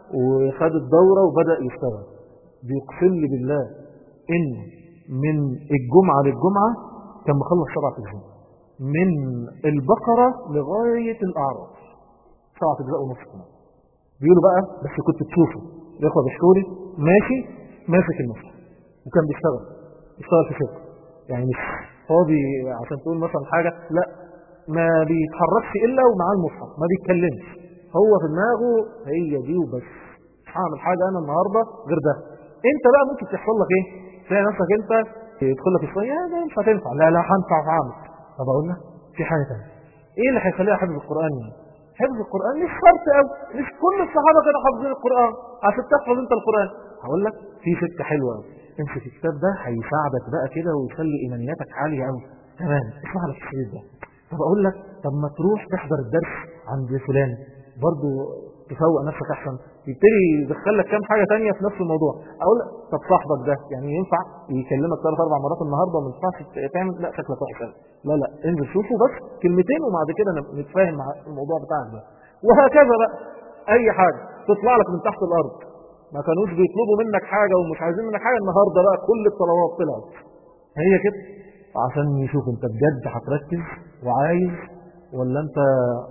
وخد الدوره وبدا يشتغل بيقسم لي بالله ان من الجمعه للجمعه كان مخلص سبعة اجزاء من البقره لغايه الاعراف سبعة اجزاء ونص كمان بيقولوا بقى بس كنت تشوفه الاخوه بيحكوا لي ماشي ماسك المصحف وكان بيشتغل بيشتغل في شركه يعني مش فاضي عشان تقول مثلا حاجه لا ما بيتحركش الا ومعاه المصحف ما بيتكلمش هو في دماغه هي دي وبس مش هعمل حاجه انا النهارده غير ده انت بقى ممكن تحصل لك ايه تلاقي نفسك انت يدخل لك الصيام يا ده مش هتنفع لا لا هنفع وهعمل طب اقول لك في حاجه ثانيه ايه اللي هيخليها حفظ القران يعني حفظ القرآن مش شرط قوي مش كل الصحابة كانوا حافظين القرآن عشان تحفظ انت القرآن هقول لك في سكة حلوة قوي امسك الكتاب ده هيساعدك بقى كده ويخلي ايمانياتك عالية قوي تمام اسمع لك الشريط ده طب اقول لك طب ما تروح تحضر الدرس عند فلان برضه تفوق نفسك احسن يبتدي يدخل لك كام حاجه ثانيه في نفس الموضوع اقول لك طب صاحبك ده يعني ينفع يكلمك ثلاث اربع مرات النهارده وما ينفعش تعمل لا شكلك وحش لا لا انزل شوفه بس كلمتين وبعد كده نتفاهم مع الموضوع بتاعك ده وهكذا بقى اي حاجه تطلع لك من تحت الارض ما كانوش بيطلبوا منك حاجه ومش عايزين منك حاجه النهارده بقى كل الطلبات طلعت هي كده عشان يشوف انت بجد هتركز وعايز ولا انت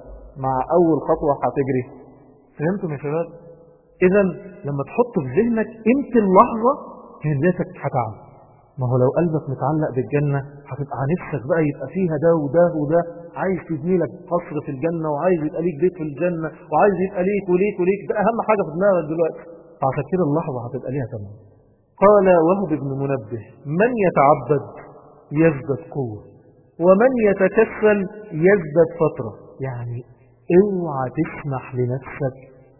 مع اول خطوه هتجري فهمتم يا شباب اذا لما تحط في ذهنك قيمه اللحظه هندسك هتعب ما هو لو قلبك متعلق بالجنة هتبقى نفسك بقى يبقى فيها ده وده وده عايز تبني لك قصر في الجنة وعايز يبقى ليك بيت في الجنة وعايز يبقى ليك وليك وليك ده أهم حاجة في دماغك دلوقتي فعشان كده اللحظة هتبقى ليها تمام قال وهب بن منبه من يتعبد يزداد قوة ومن يتكسل يزداد فترة يعني اوعى تسمح لنفسك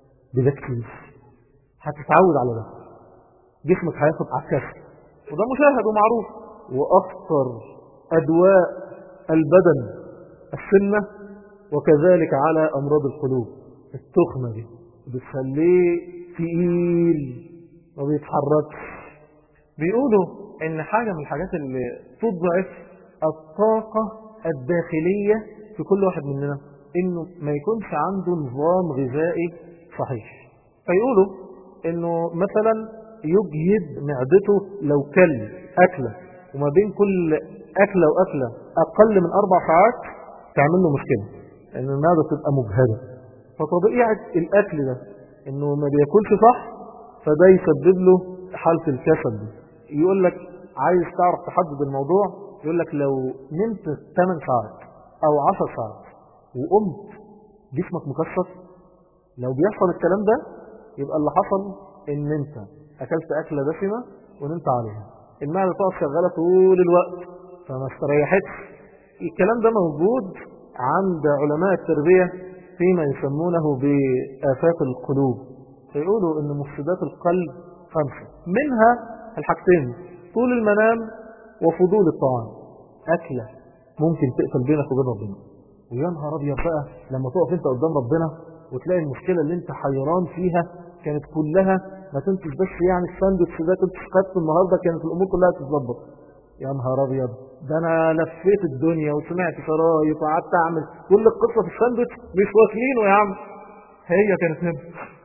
بذكر هتتعود على ده جسمك هياخد على الكسل وده مشاهد ومعروف وأخطر أدواء البدن السنة وكذلك على أمراض القلوب التخمة دي بتخليه تقيل ما بيتحركش بيقولوا ان حاجة من الحاجات اللي تضعف الطاقة الداخلية في كل واحد مننا انه ما يكونش عنده نظام غذائي صحيح فيقولوا انه مثلا يجهد معدته لو كل أكلة وما بين كل أكلة وأكلة أقل من أربع ساعات تعمل له مشكلة لأن المعدة تبقى مجهدة فطبيعة الأكل ده إنه ما بياكلش صح فده يسبب له حالة الكسل دي يقول لك عايز تعرف تحدد الموضوع يقول لك لو نمت 8 ساعات او 10 ساعات وقمت جسمك مكسر لو بيحصل الكلام ده يبقى اللي حصل ان انت اكلت اكلة دسمة ونمت عليها المعدة تقف شغالة طول الوقت فما استريحتش الكلام ده موجود عند علماء التربية فيما يسمونه بآفات القلوب فيقولوا ان مفسدات القلب خمسة منها الحاجتين طول المنام وفضول الطعام أكلة ممكن تقفل بينك وبين ربنا ويا نهار ابيض بقى لما تقف انت قدام ربنا وتلاقي المشكلة اللي انت حيران فيها كانت كلها ما تنتج بس يعني الساندوتش ده كنت خدته النهارده كانت الامور كلها تتظبط يا نهار ابيض ده انا لفيت الدنيا وسمعت شرايط وقعدت اعمل كل القصه في الساندوتش مش واكلينه يا عم هي كانت هنا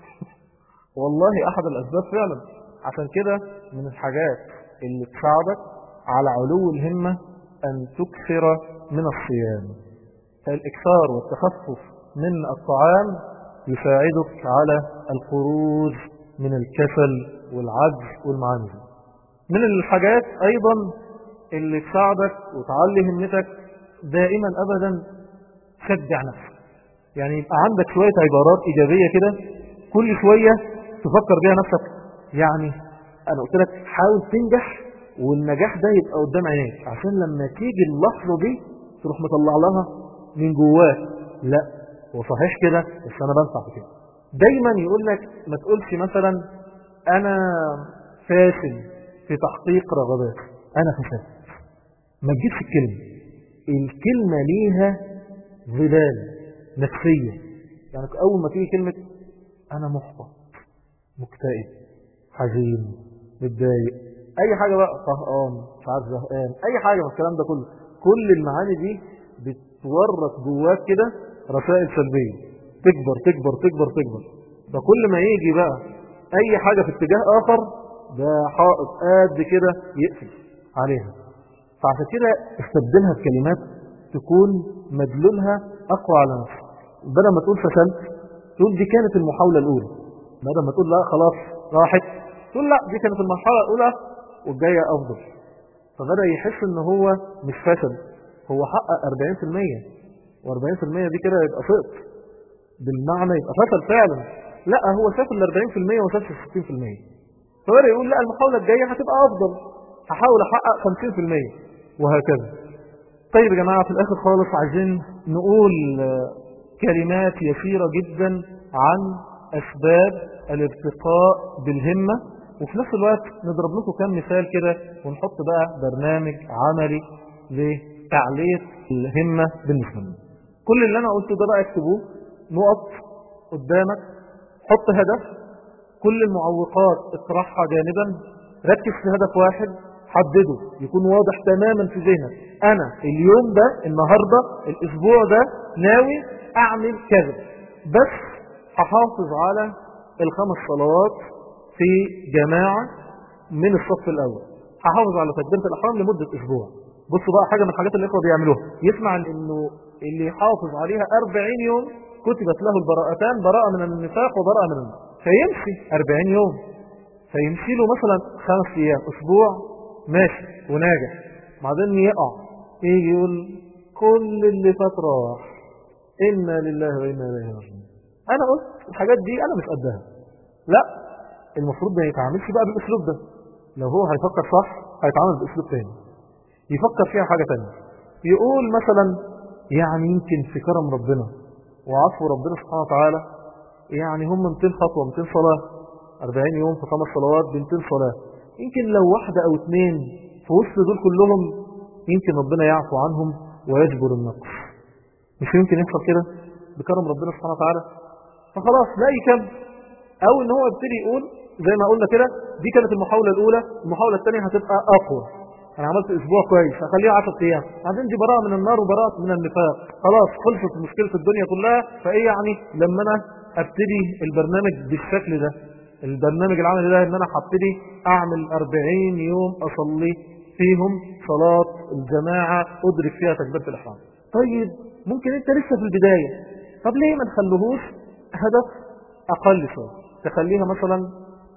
والله احد الاسباب فعلا عشان كده من الحاجات اللي تساعدك على علو الهمه ان تكثر من الصيام فالاكثار والتخفف من الطعام يساعدك على الخروج من الكسل والعجز والمعاني من الحاجات ايضا اللي تساعدك وتعلي همتك دائما ابدا شجع نفسك يعني يبقى عندك شوية عبارات ايجابية كده كل شوية تفكر بيها نفسك يعني انا قلت لك حاول تنجح والنجاح ده يبقى قدام عينيك عشان لما تيجي اللحظة دي تروح مطلع لها من جواك لا هو صحيح كده بس انا بنفع في كده دايما يقول لك ما تقولش مثلا انا فاشل في تحقيق رغبات انا فشلت ما تجيبش الكلمة الكلمة ليها ظلال نفسية يعني اول ما تيجي كلمة انا محبط مكتئب حزين متضايق اي حاجة بقى طهقان مش عارف زهقان اي حاجة من الكلام ده كله كل المعاني دي بتورط جواك كده رسائل سلبية تكبر تكبر تكبر تكبر فكل ما يجي بقى اي حاجة في اتجاه اخر ده حائط قد كده يقفل عليها فعشان كده استبدلها بكلمات تكون مدلولها اقوى على نفسك بدل ما تقول فشلت تقول دي كانت المحاولة الاولى بدل ما تقول لا خلاص راحت تقول لا دي كانت المرحلة الاولى والجاية افضل فبدأ يحس ان هو مش فشل هو حقق 40% و40% دي كده يبقى سقط بالمعنى يبقى فشل فعلا لا هو شاف ال 40% وشاف ال 60% فبدأ يقول لا المحاولة الجاية هتبقى افضل هحاول احقق 50% وهكذا طيب يا جماعة في الاخر خالص عايزين نقول كلمات يسيرة جدا عن اسباب الارتقاء بالهمة وفي نفس الوقت نضرب لكم كم مثال كده ونحط بقى برنامج عملي لتعلية الهمة بالنسبة لنا كل اللي انا قلته ده بقى اكتبوه نقط قدامك حط هدف كل المعوقات اطرحها جانبا ركز في هدف واحد حدده يكون واضح تماما في ذهنك انا اليوم ده النهاردة الاسبوع ده ناوي اعمل كذا بس هحافظ على الخمس صلوات في جماعة من الصف الاول هحافظ على تكبيرة الاحرام لمدة اسبوع بصوا بقى حاجة من الحاجات اللي الاخوة بيعملوها يسمع انه اللي يحافظ عليها 40 يوم كتبت له البراءتان براءة من النفاق وبراءة من النفاق فيمشي 40 يوم فيمشي له مثلا خمس ايام اسبوع ماشي وناجح بعدين يقع يجي يقول كل اللي فات راح انا لله وانا اليه راجعون انا قلت الحاجات دي انا مش قدها لا المفروض ما يتعاملش بقى بالاسلوب ده لو هو هيفكر صح هيتعامل باسلوب تاني يفكر فيها حاجة تانية يقول مثلا يعني يمكن في كرم ربنا وعفو ربنا سبحانه وتعالى يعني هم 200 خطوة 200 صلاة 40 يوم في خمس صلوات ب 200 صلاة يمكن لو واحدة او اثنين في وسط دول كلهم يمكن ربنا يعفو عنهم ويجبر النقص مش يمكن يحصل كده بكرم ربنا سبحانه وتعالى فخلاص لا يكمل او ان هو يبتدي يقول زي ما قلنا كده دي كانت المحاولة الاولى المحاولة الثانية هتبقى اقوى انا عملت اسبوع كويس هخليها 10 ايام بعدين دي براءه من النار وبراءه من النفاق خلاص خلصت مشكله الدنيا كلها فايه يعني لما انا ابتدي البرنامج بالشكل ده البرنامج العملي ده ان انا هبتدي اعمل 40 يوم اصلي فيهم صلاه الجماعه ادرك فيها تكبيره الاحرام طيب ممكن انت لسه في البدايه طب ليه ما نخليهوش هدف اقل شويه تخليها مثلا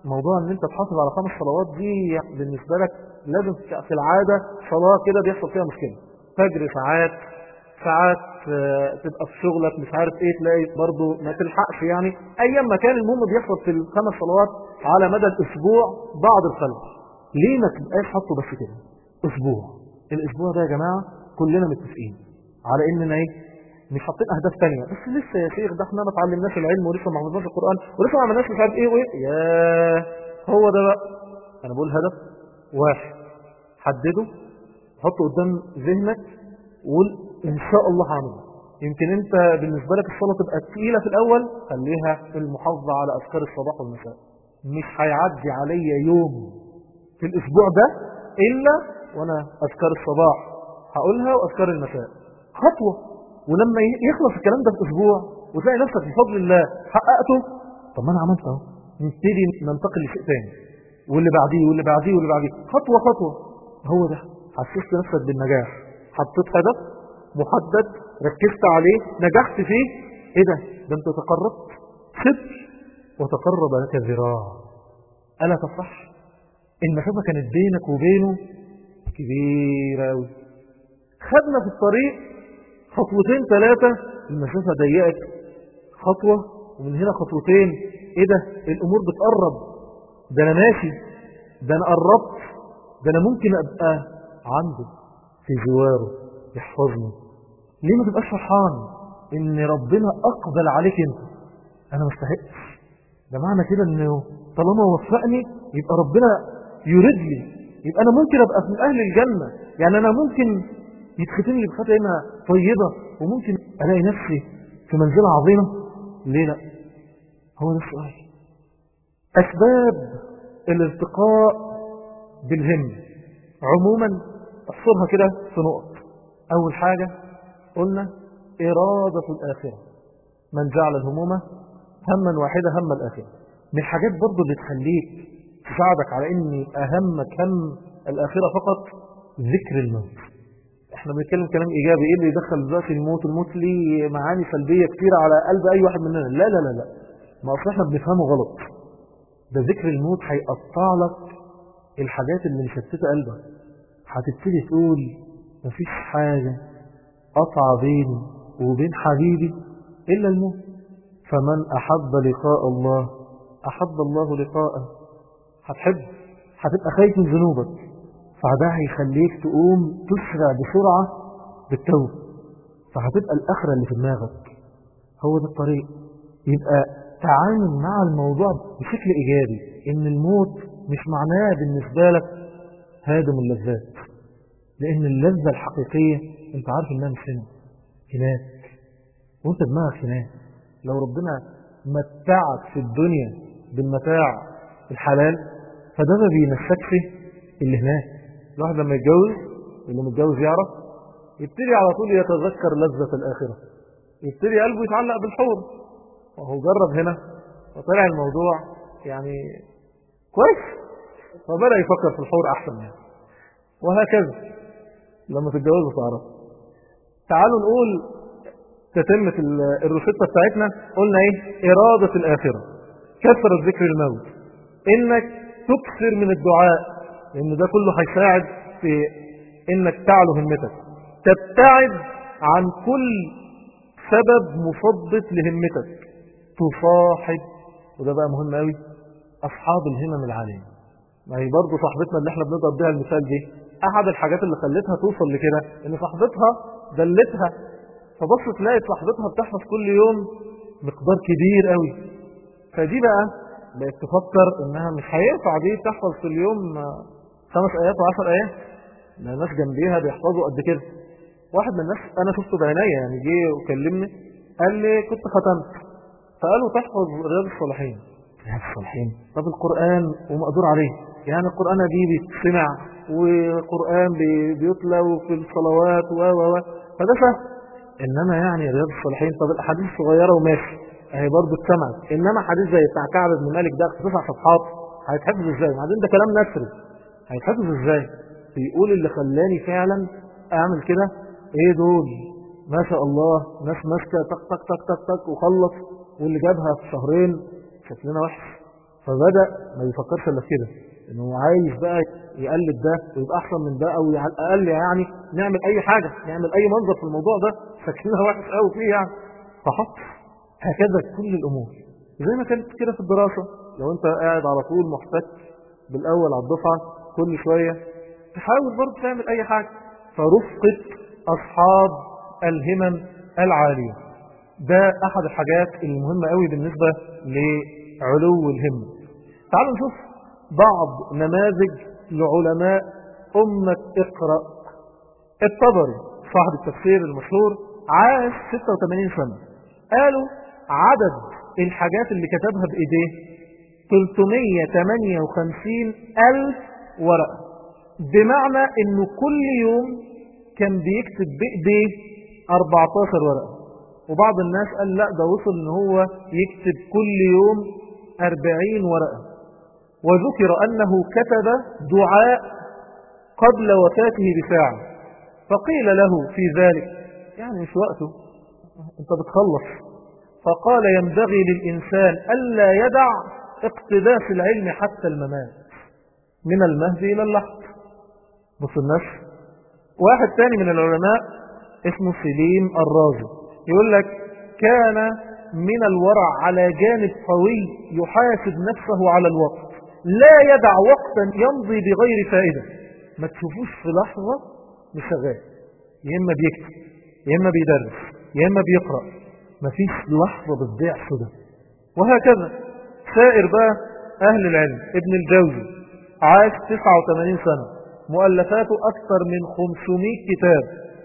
موضوع ان انت تحافظ على خمس صلوات دي بالنسبة لك لازم في العادة صلاة كده بيحصل فيها مشكلة فجر ساعات ساعات تبقى في شغلك مش عارف ايه تلاقي برضه ما تلحقش يعني ايام ما كان المهم بيحصل في الخمس صلوات على مدى الاسبوع بعض الخلق ليه ما تبقاش حاطه بس كده اسبوع الاسبوع ده يا جماعة كلنا متفقين على اننا ايه مش حاطين اهداف تانية بس لسه يا شيخ ده احنا ما اتعلمناش العلم ولسه ما حفظناش القران ولسه ما عملناش مش عارف ايه وايه يا هو ده بقى انا بقول هدف واحد حدده حطه قدام ذهنك وقول ان شاء الله هعمله يمكن انت بالنسبه لك الصلاه تبقى تقيله في الاول خليها المحافظه على اذكار الصباح والمساء مش هيعدي عليا يوم في الاسبوع ده الا وانا اذكار الصباح هقولها واذكار المساء خطوه ولما يخلص الكلام ده في اسبوع وتلاقي نفسك بفضل الله حققته طب ما انا عملت اهو نبتدي ننتقل لشيء ثاني واللي بعديه واللي بعديه واللي بعديه خطوه خطوه هو ده حسست نفسك بالنجاح حطيت هدف محدد ركزت عليه نجحت فيه ايه ده ده انت تقربت ست وتقرب لك ذراع الا تصح المسافه كانت بينك وبينه كبيره قوي خدنا في الطريق خطوتين ثلاثة المسافة ضيقت خطوة ومن هنا خطوتين ايه ده الامور بتقرب ده انا ماشي ده انا قربت ده انا ممكن ابقى عنده في جواره يحفظني ليه ما تبقاش فرحان ان ربنا اقبل عليك انت انا ما استحقش ده معنى كده انه طالما وفقني يبقى ربنا يريد لي يبقى انا ممكن ابقى من اهل الجنة يعني انا ممكن يتختم لي بخاتمة طيبة وممكن الاقي نفسي في منزلة عظيمة ليه لا هو ده السؤال اسباب الارتقاء بالهم عموما احصرها كده في نقط اول حاجة قلنا ارادة الاخرة من جعل الهموم هما واحدة هم الاخرة من الحاجات برضو اللي تخليك تساعدك على ان يبقى همك هم الاخرة فقط ذكر الموت احنا بنتكلم كلام ايجابي ايه اللي يدخل دلوقتي الموت الموت ليه معاني سلبيه كتيره على قلب اي واحد مننا لا لا لا لا ما اصل احنا بنفهمه غلط ده ذكر الموت هيقطع لك الحاجات اللي مشتته قلبك هتبتدي تقول مفيش حاجه قطع بيني وبين حبيبي الا الموت فمن احب لقاء الله احب الله لقاءه هتحب هتبقى خايف من ذنوبك فده هيخليك تقوم تسرع بسرعة بالتوبة فهتبقى الآخرة اللي في دماغك هو ده الطريق يبقى تعامل مع الموضوع بشكل إيجابي إن الموت مش معناه بالنسبة لك هادم اللذات لأن اللذة الحقيقية أنت عارف إنها مش هنا هناك وأنت دماغك هناك لو ربنا متعك في الدنيا بالمتاع الحلال فده ما بينسكش اللي هناك الواحد لما يتجوز اللي متجوز يعرف يبتدي على طول يتذكر لذة الآخرة يبتدي قلبه يتعلق بالحور وهو جرب هنا وطلع الموضوع يعني كويس فبدأ يفكر في الحور أحسن يعني وهكذا لما تتجوزوا تعرف تعالوا نقول تتمة الروشتة بتاعتنا قلنا ايه إرادة الآخرة كثرة ذكر الموت إنك تكثر من الدعاء لأن ده كله هيساعد في إنك تعلو همتك تبتعد عن كل سبب مثبط لهمتك تصاحب وده بقى مهم قوي أصحاب الهمم العالية ما هي برضه صاحبتنا اللي احنا بنضرب بيها المثال دي أحد الحاجات اللي خلتها توصل لكده إن صاحبتها دلتها فبص تلاقي صاحبتها بتحفظ كل يوم مقدار كبير قوي فدي بقى بقت تفكر انها مش هينفع دي تحفظ في اليوم خمس ايات وعشر ايات ده ناس جنبيها بيحفظوا قد كده واحد من الناس انا شفته بعينيا يعني جه وكلمني قال لي كنت ختمت فقالوا تحفظ رياض الصالحين رياض الصالحين طب القران ومقدور عليه يعني القران دي بيتسمع وقران بيتلى وفي الصلوات و و و فده سهل انما يعني رياض الصالحين طب الاحاديث صغيره وماشي اهي برضه اتسمعت انما حديث زي بتاع كعب بن مالك ده في تسع صفحات هيتحفظ ازاي بعدين ده كلام نثري هيتحفظ ازاي بيقول اللي خلاني فعلا اعمل كده ايه دول ما شاء الله ناس ماسكه تك تك تك تك تك وخلص واللي جابها في شهرين شكلنا وحش فبدأ ما يفكرش الا في كده انه عايز بقى يقلد ده ويبقى احسن من ده او على الاقل يعني نعمل اي حاجة نعمل اي منظر في الموضوع ده شكلنا وحش قوي فيه يعني فحط هكذا كل الامور زي ما كانت كده في الدراسة لو انت قاعد على طول محتك بالاول على الدفعة كل شوية تحاول برضه تعمل اي حاجة فرفقة اصحاب الهمم العالية ده احد الحاجات المهمة قوي بالنسبة لعلو الهمة تعالوا نشوف بعض نماذج لعلماء أمة اقرأ الطبري صاحب التفسير المشهور عاش 86 سنة قالوا عدد الحاجات اللي كتبها بإيديه 358 ألف ورقة بمعنى انه كل يوم كان بيكتب بإيديه 14 ورقة وبعض الناس قال لا ده وصل ان هو يكتب كل يوم 40 ورقة وذكر أنه كتب دعاء قبل وفاته بساعة فقيل له في ذلك يعني مش وقته انت بتخلص فقال ينبغي للإنسان ألا يدع اقتباس العلم حتى الممات من المهد إلى اللحظ بص الناس واحد تاني من العلماء اسمه سليم الرازي يقول لك كان من الورع على جانب قوي يحاسب نفسه على الوقت لا يدع وقتا يمضي بغير فائدة ما تشوفوش في لحظة مش شغال يا إما بيكتب يا إما بيدرس يا إما بيقرأ ما فيش لحظة بتضيع كده وهكذا سائر بقى أهل العلم ابن الجوزي عاش 89 سنة مؤلفاته أكثر من 500 كتاب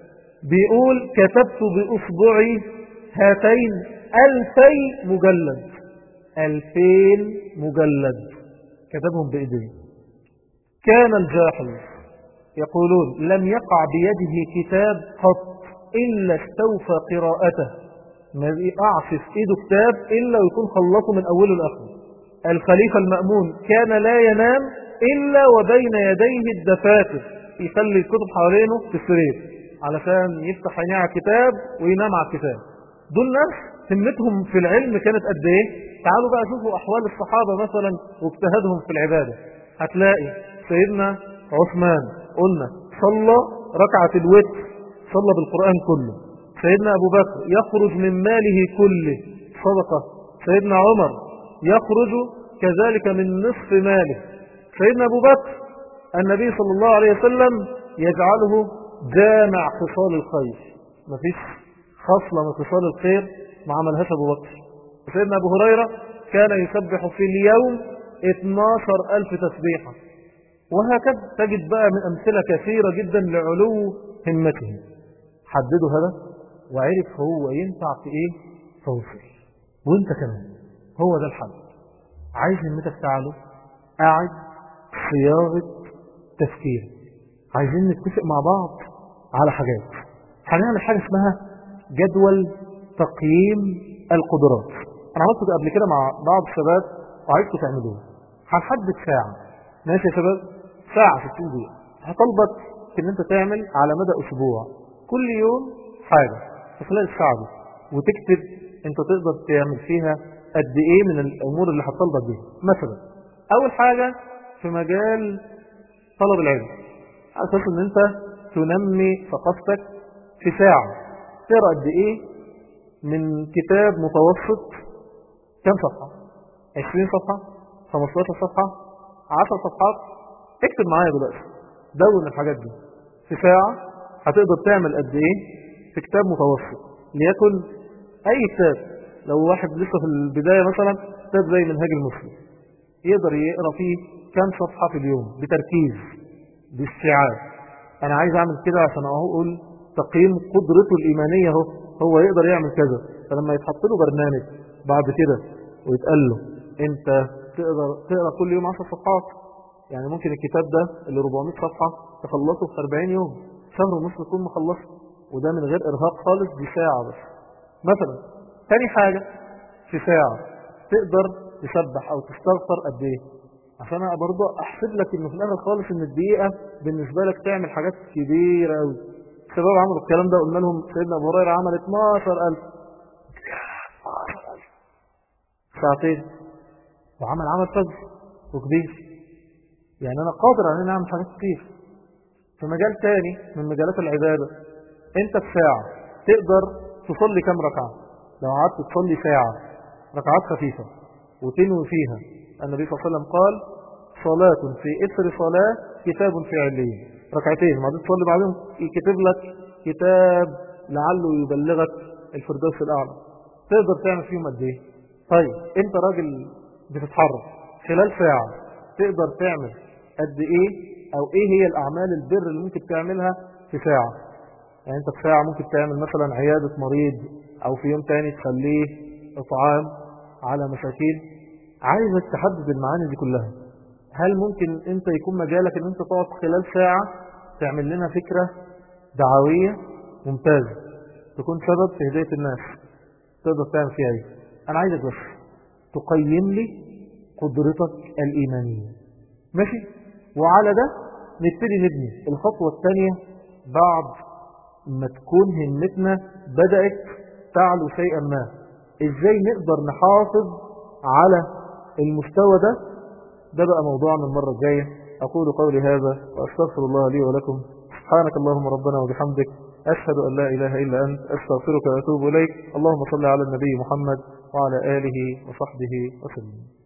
بيقول كتبت بأصبعي هاتين ألفي مجلد ألفين مجلد كتبهم بإيديه كان الجاحظ يقولون لم يقع بيده كتاب قط إلا استوفى قراءته ما يقعش في إيده كتاب إلا ويكون خلصه من أوله لآخره الخليفة المأمون كان لا ينام إلا وبين يديه الدفاتر يخلي الكتب حوالينه في السرير علشان يفتح عينيه على الكتاب وينام على الكتاب دول ناس همتهم في العلم كانت قد ايه تعالوا بقى شوفوا احوال الصحابة مثلا واجتهادهم في العبادة هتلاقي سيدنا عثمان قلنا صلى ركعة الوتر صلى بالقرآن كله سيدنا ابو بكر يخرج من ماله كله صدقة سيدنا عمر يخرج كذلك من نصف ماله سيدنا ابو بكر النبي صلى الله عليه وسلم يجعله جامع خصال الخير مفيش خصلة من خصال الخير ما عملهاش أبو بكر سيدنا أبو هريرة كان يسبح في اليوم 12 ألف تسبيحة وهكذا تجد بقى من أمثلة كثيرة جدا لعلو همته حددوا هذا وعرف هو ينفع في ايه فوصل وانت كمان هو ده الحل عايز همتك تعلو قاعد صياغة تفكير عايزين نتفق مع بعض على حاجات هنعمل حاجة اسمها جدول تقييم القدرات انا عملت ده قبل كده مع بعض الشباب وعايزكم تعملوه هنحدد ساعة ماشي يا شباب ساعة 60 دقيقة هطلبك ان انت تعمل على مدى اسبوع كل يوم حاجة في خلال الساعة دي وتكتب انت تقدر تعمل فيها قد ايه من الامور اللي هتطلبك بيها مثلا اول حاجة في مجال طلب العلم على اساس ان انت تنمي ثقافتك في ساعة تقرا قد ايه من كتاب متوسط كم صفحة 20 صفحة 15 صفحة 10 صفحات اكتب معايا دلوقتي دون الحاجات دي في ساعة هتقدر تعمل قد ايه في كتاب متوسط ليكن اي كتاب لو واحد لسه في البداية مثلا كتاب زي منهاج المسلم يقدر يقرا فيه كم صفحة في اليوم بتركيز باستيعاب انا عايز اعمل كده عشان اقول تقييم قدرته الايمانية اهو هو يقدر يعمل كذا فلما يتحط له برنامج بعد كده ويتقال له انت تقدر تقرا كل يوم 10 صفحات يعني ممكن الكتاب ده اللي 400 صفحة تخلصه في 40 يوم شهر ونص تكون مخلصه وده من غير ارهاق خالص دي ساعة بس مثلا تاني حاجة في ساعة تقدر تسبح او تستغفر قد ايه عشان انا برضه احسب لك انه في الاخر خالص ان الدقيقة بالنسبة لك تعمل حاجات كبيرة قوي الشباب عملوا الكلام ده قلنا لهم سيدنا ابو هريره عمل 12000 ساعتين وعمل عمل فجر وكبير يعني أنا قادر على أن أعمل حاجات كتير في مجال تاني من مجالات العبادة انت في ساعة تقدر تصلي كم ركعة لو قعدت تصلي ساعة ركعات خفيفة وتنوي فيها النبي صلى الله عليه وسلم قال صلاة في إثر صلاة كتاب في عليين ركعتين ما تصلي بعدهم يكتب لك كتاب لعله يبلغك الفردوس الأعلى تقدر تعمل فيهم قد ايه طيب انت راجل بتتحرك خلال ساعة تقدر تعمل قد ايه او ايه هي الاعمال البر اللي ممكن تعملها في ساعة يعني انت في ساعة ممكن تعمل مثلا عيادة مريض او في يوم تاني تخليه اطعام على مساكين عايزك تحدد المعاني دي كلها هل ممكن انت يكون مجالك ان انت تقعد خلال ساعة تعمل لنا فكرة دعوية ممتازة تكون سبب في هداية الناس تقدر تعمل فيها ايه انا عايزك بس تقيم لي قدرتك الايمانية ماشي وعلى ده نبتدي نبني الخطوة الثانية بعد ما تكون همتنا بدأت تعلو شيئا ما ازاي نقدر نحافظ على المستوى ده ده بقى موضوعنا المرة الجاية أقول قولي هذا وأستغفر الله لي ولكم سبحانك اللهم ربنا وبحمدك أشهد أن لا إله إلا أنت أستغفرك وأتوب إليك اللهم صل على النبي محمد وعلى آله وصحبه وسلم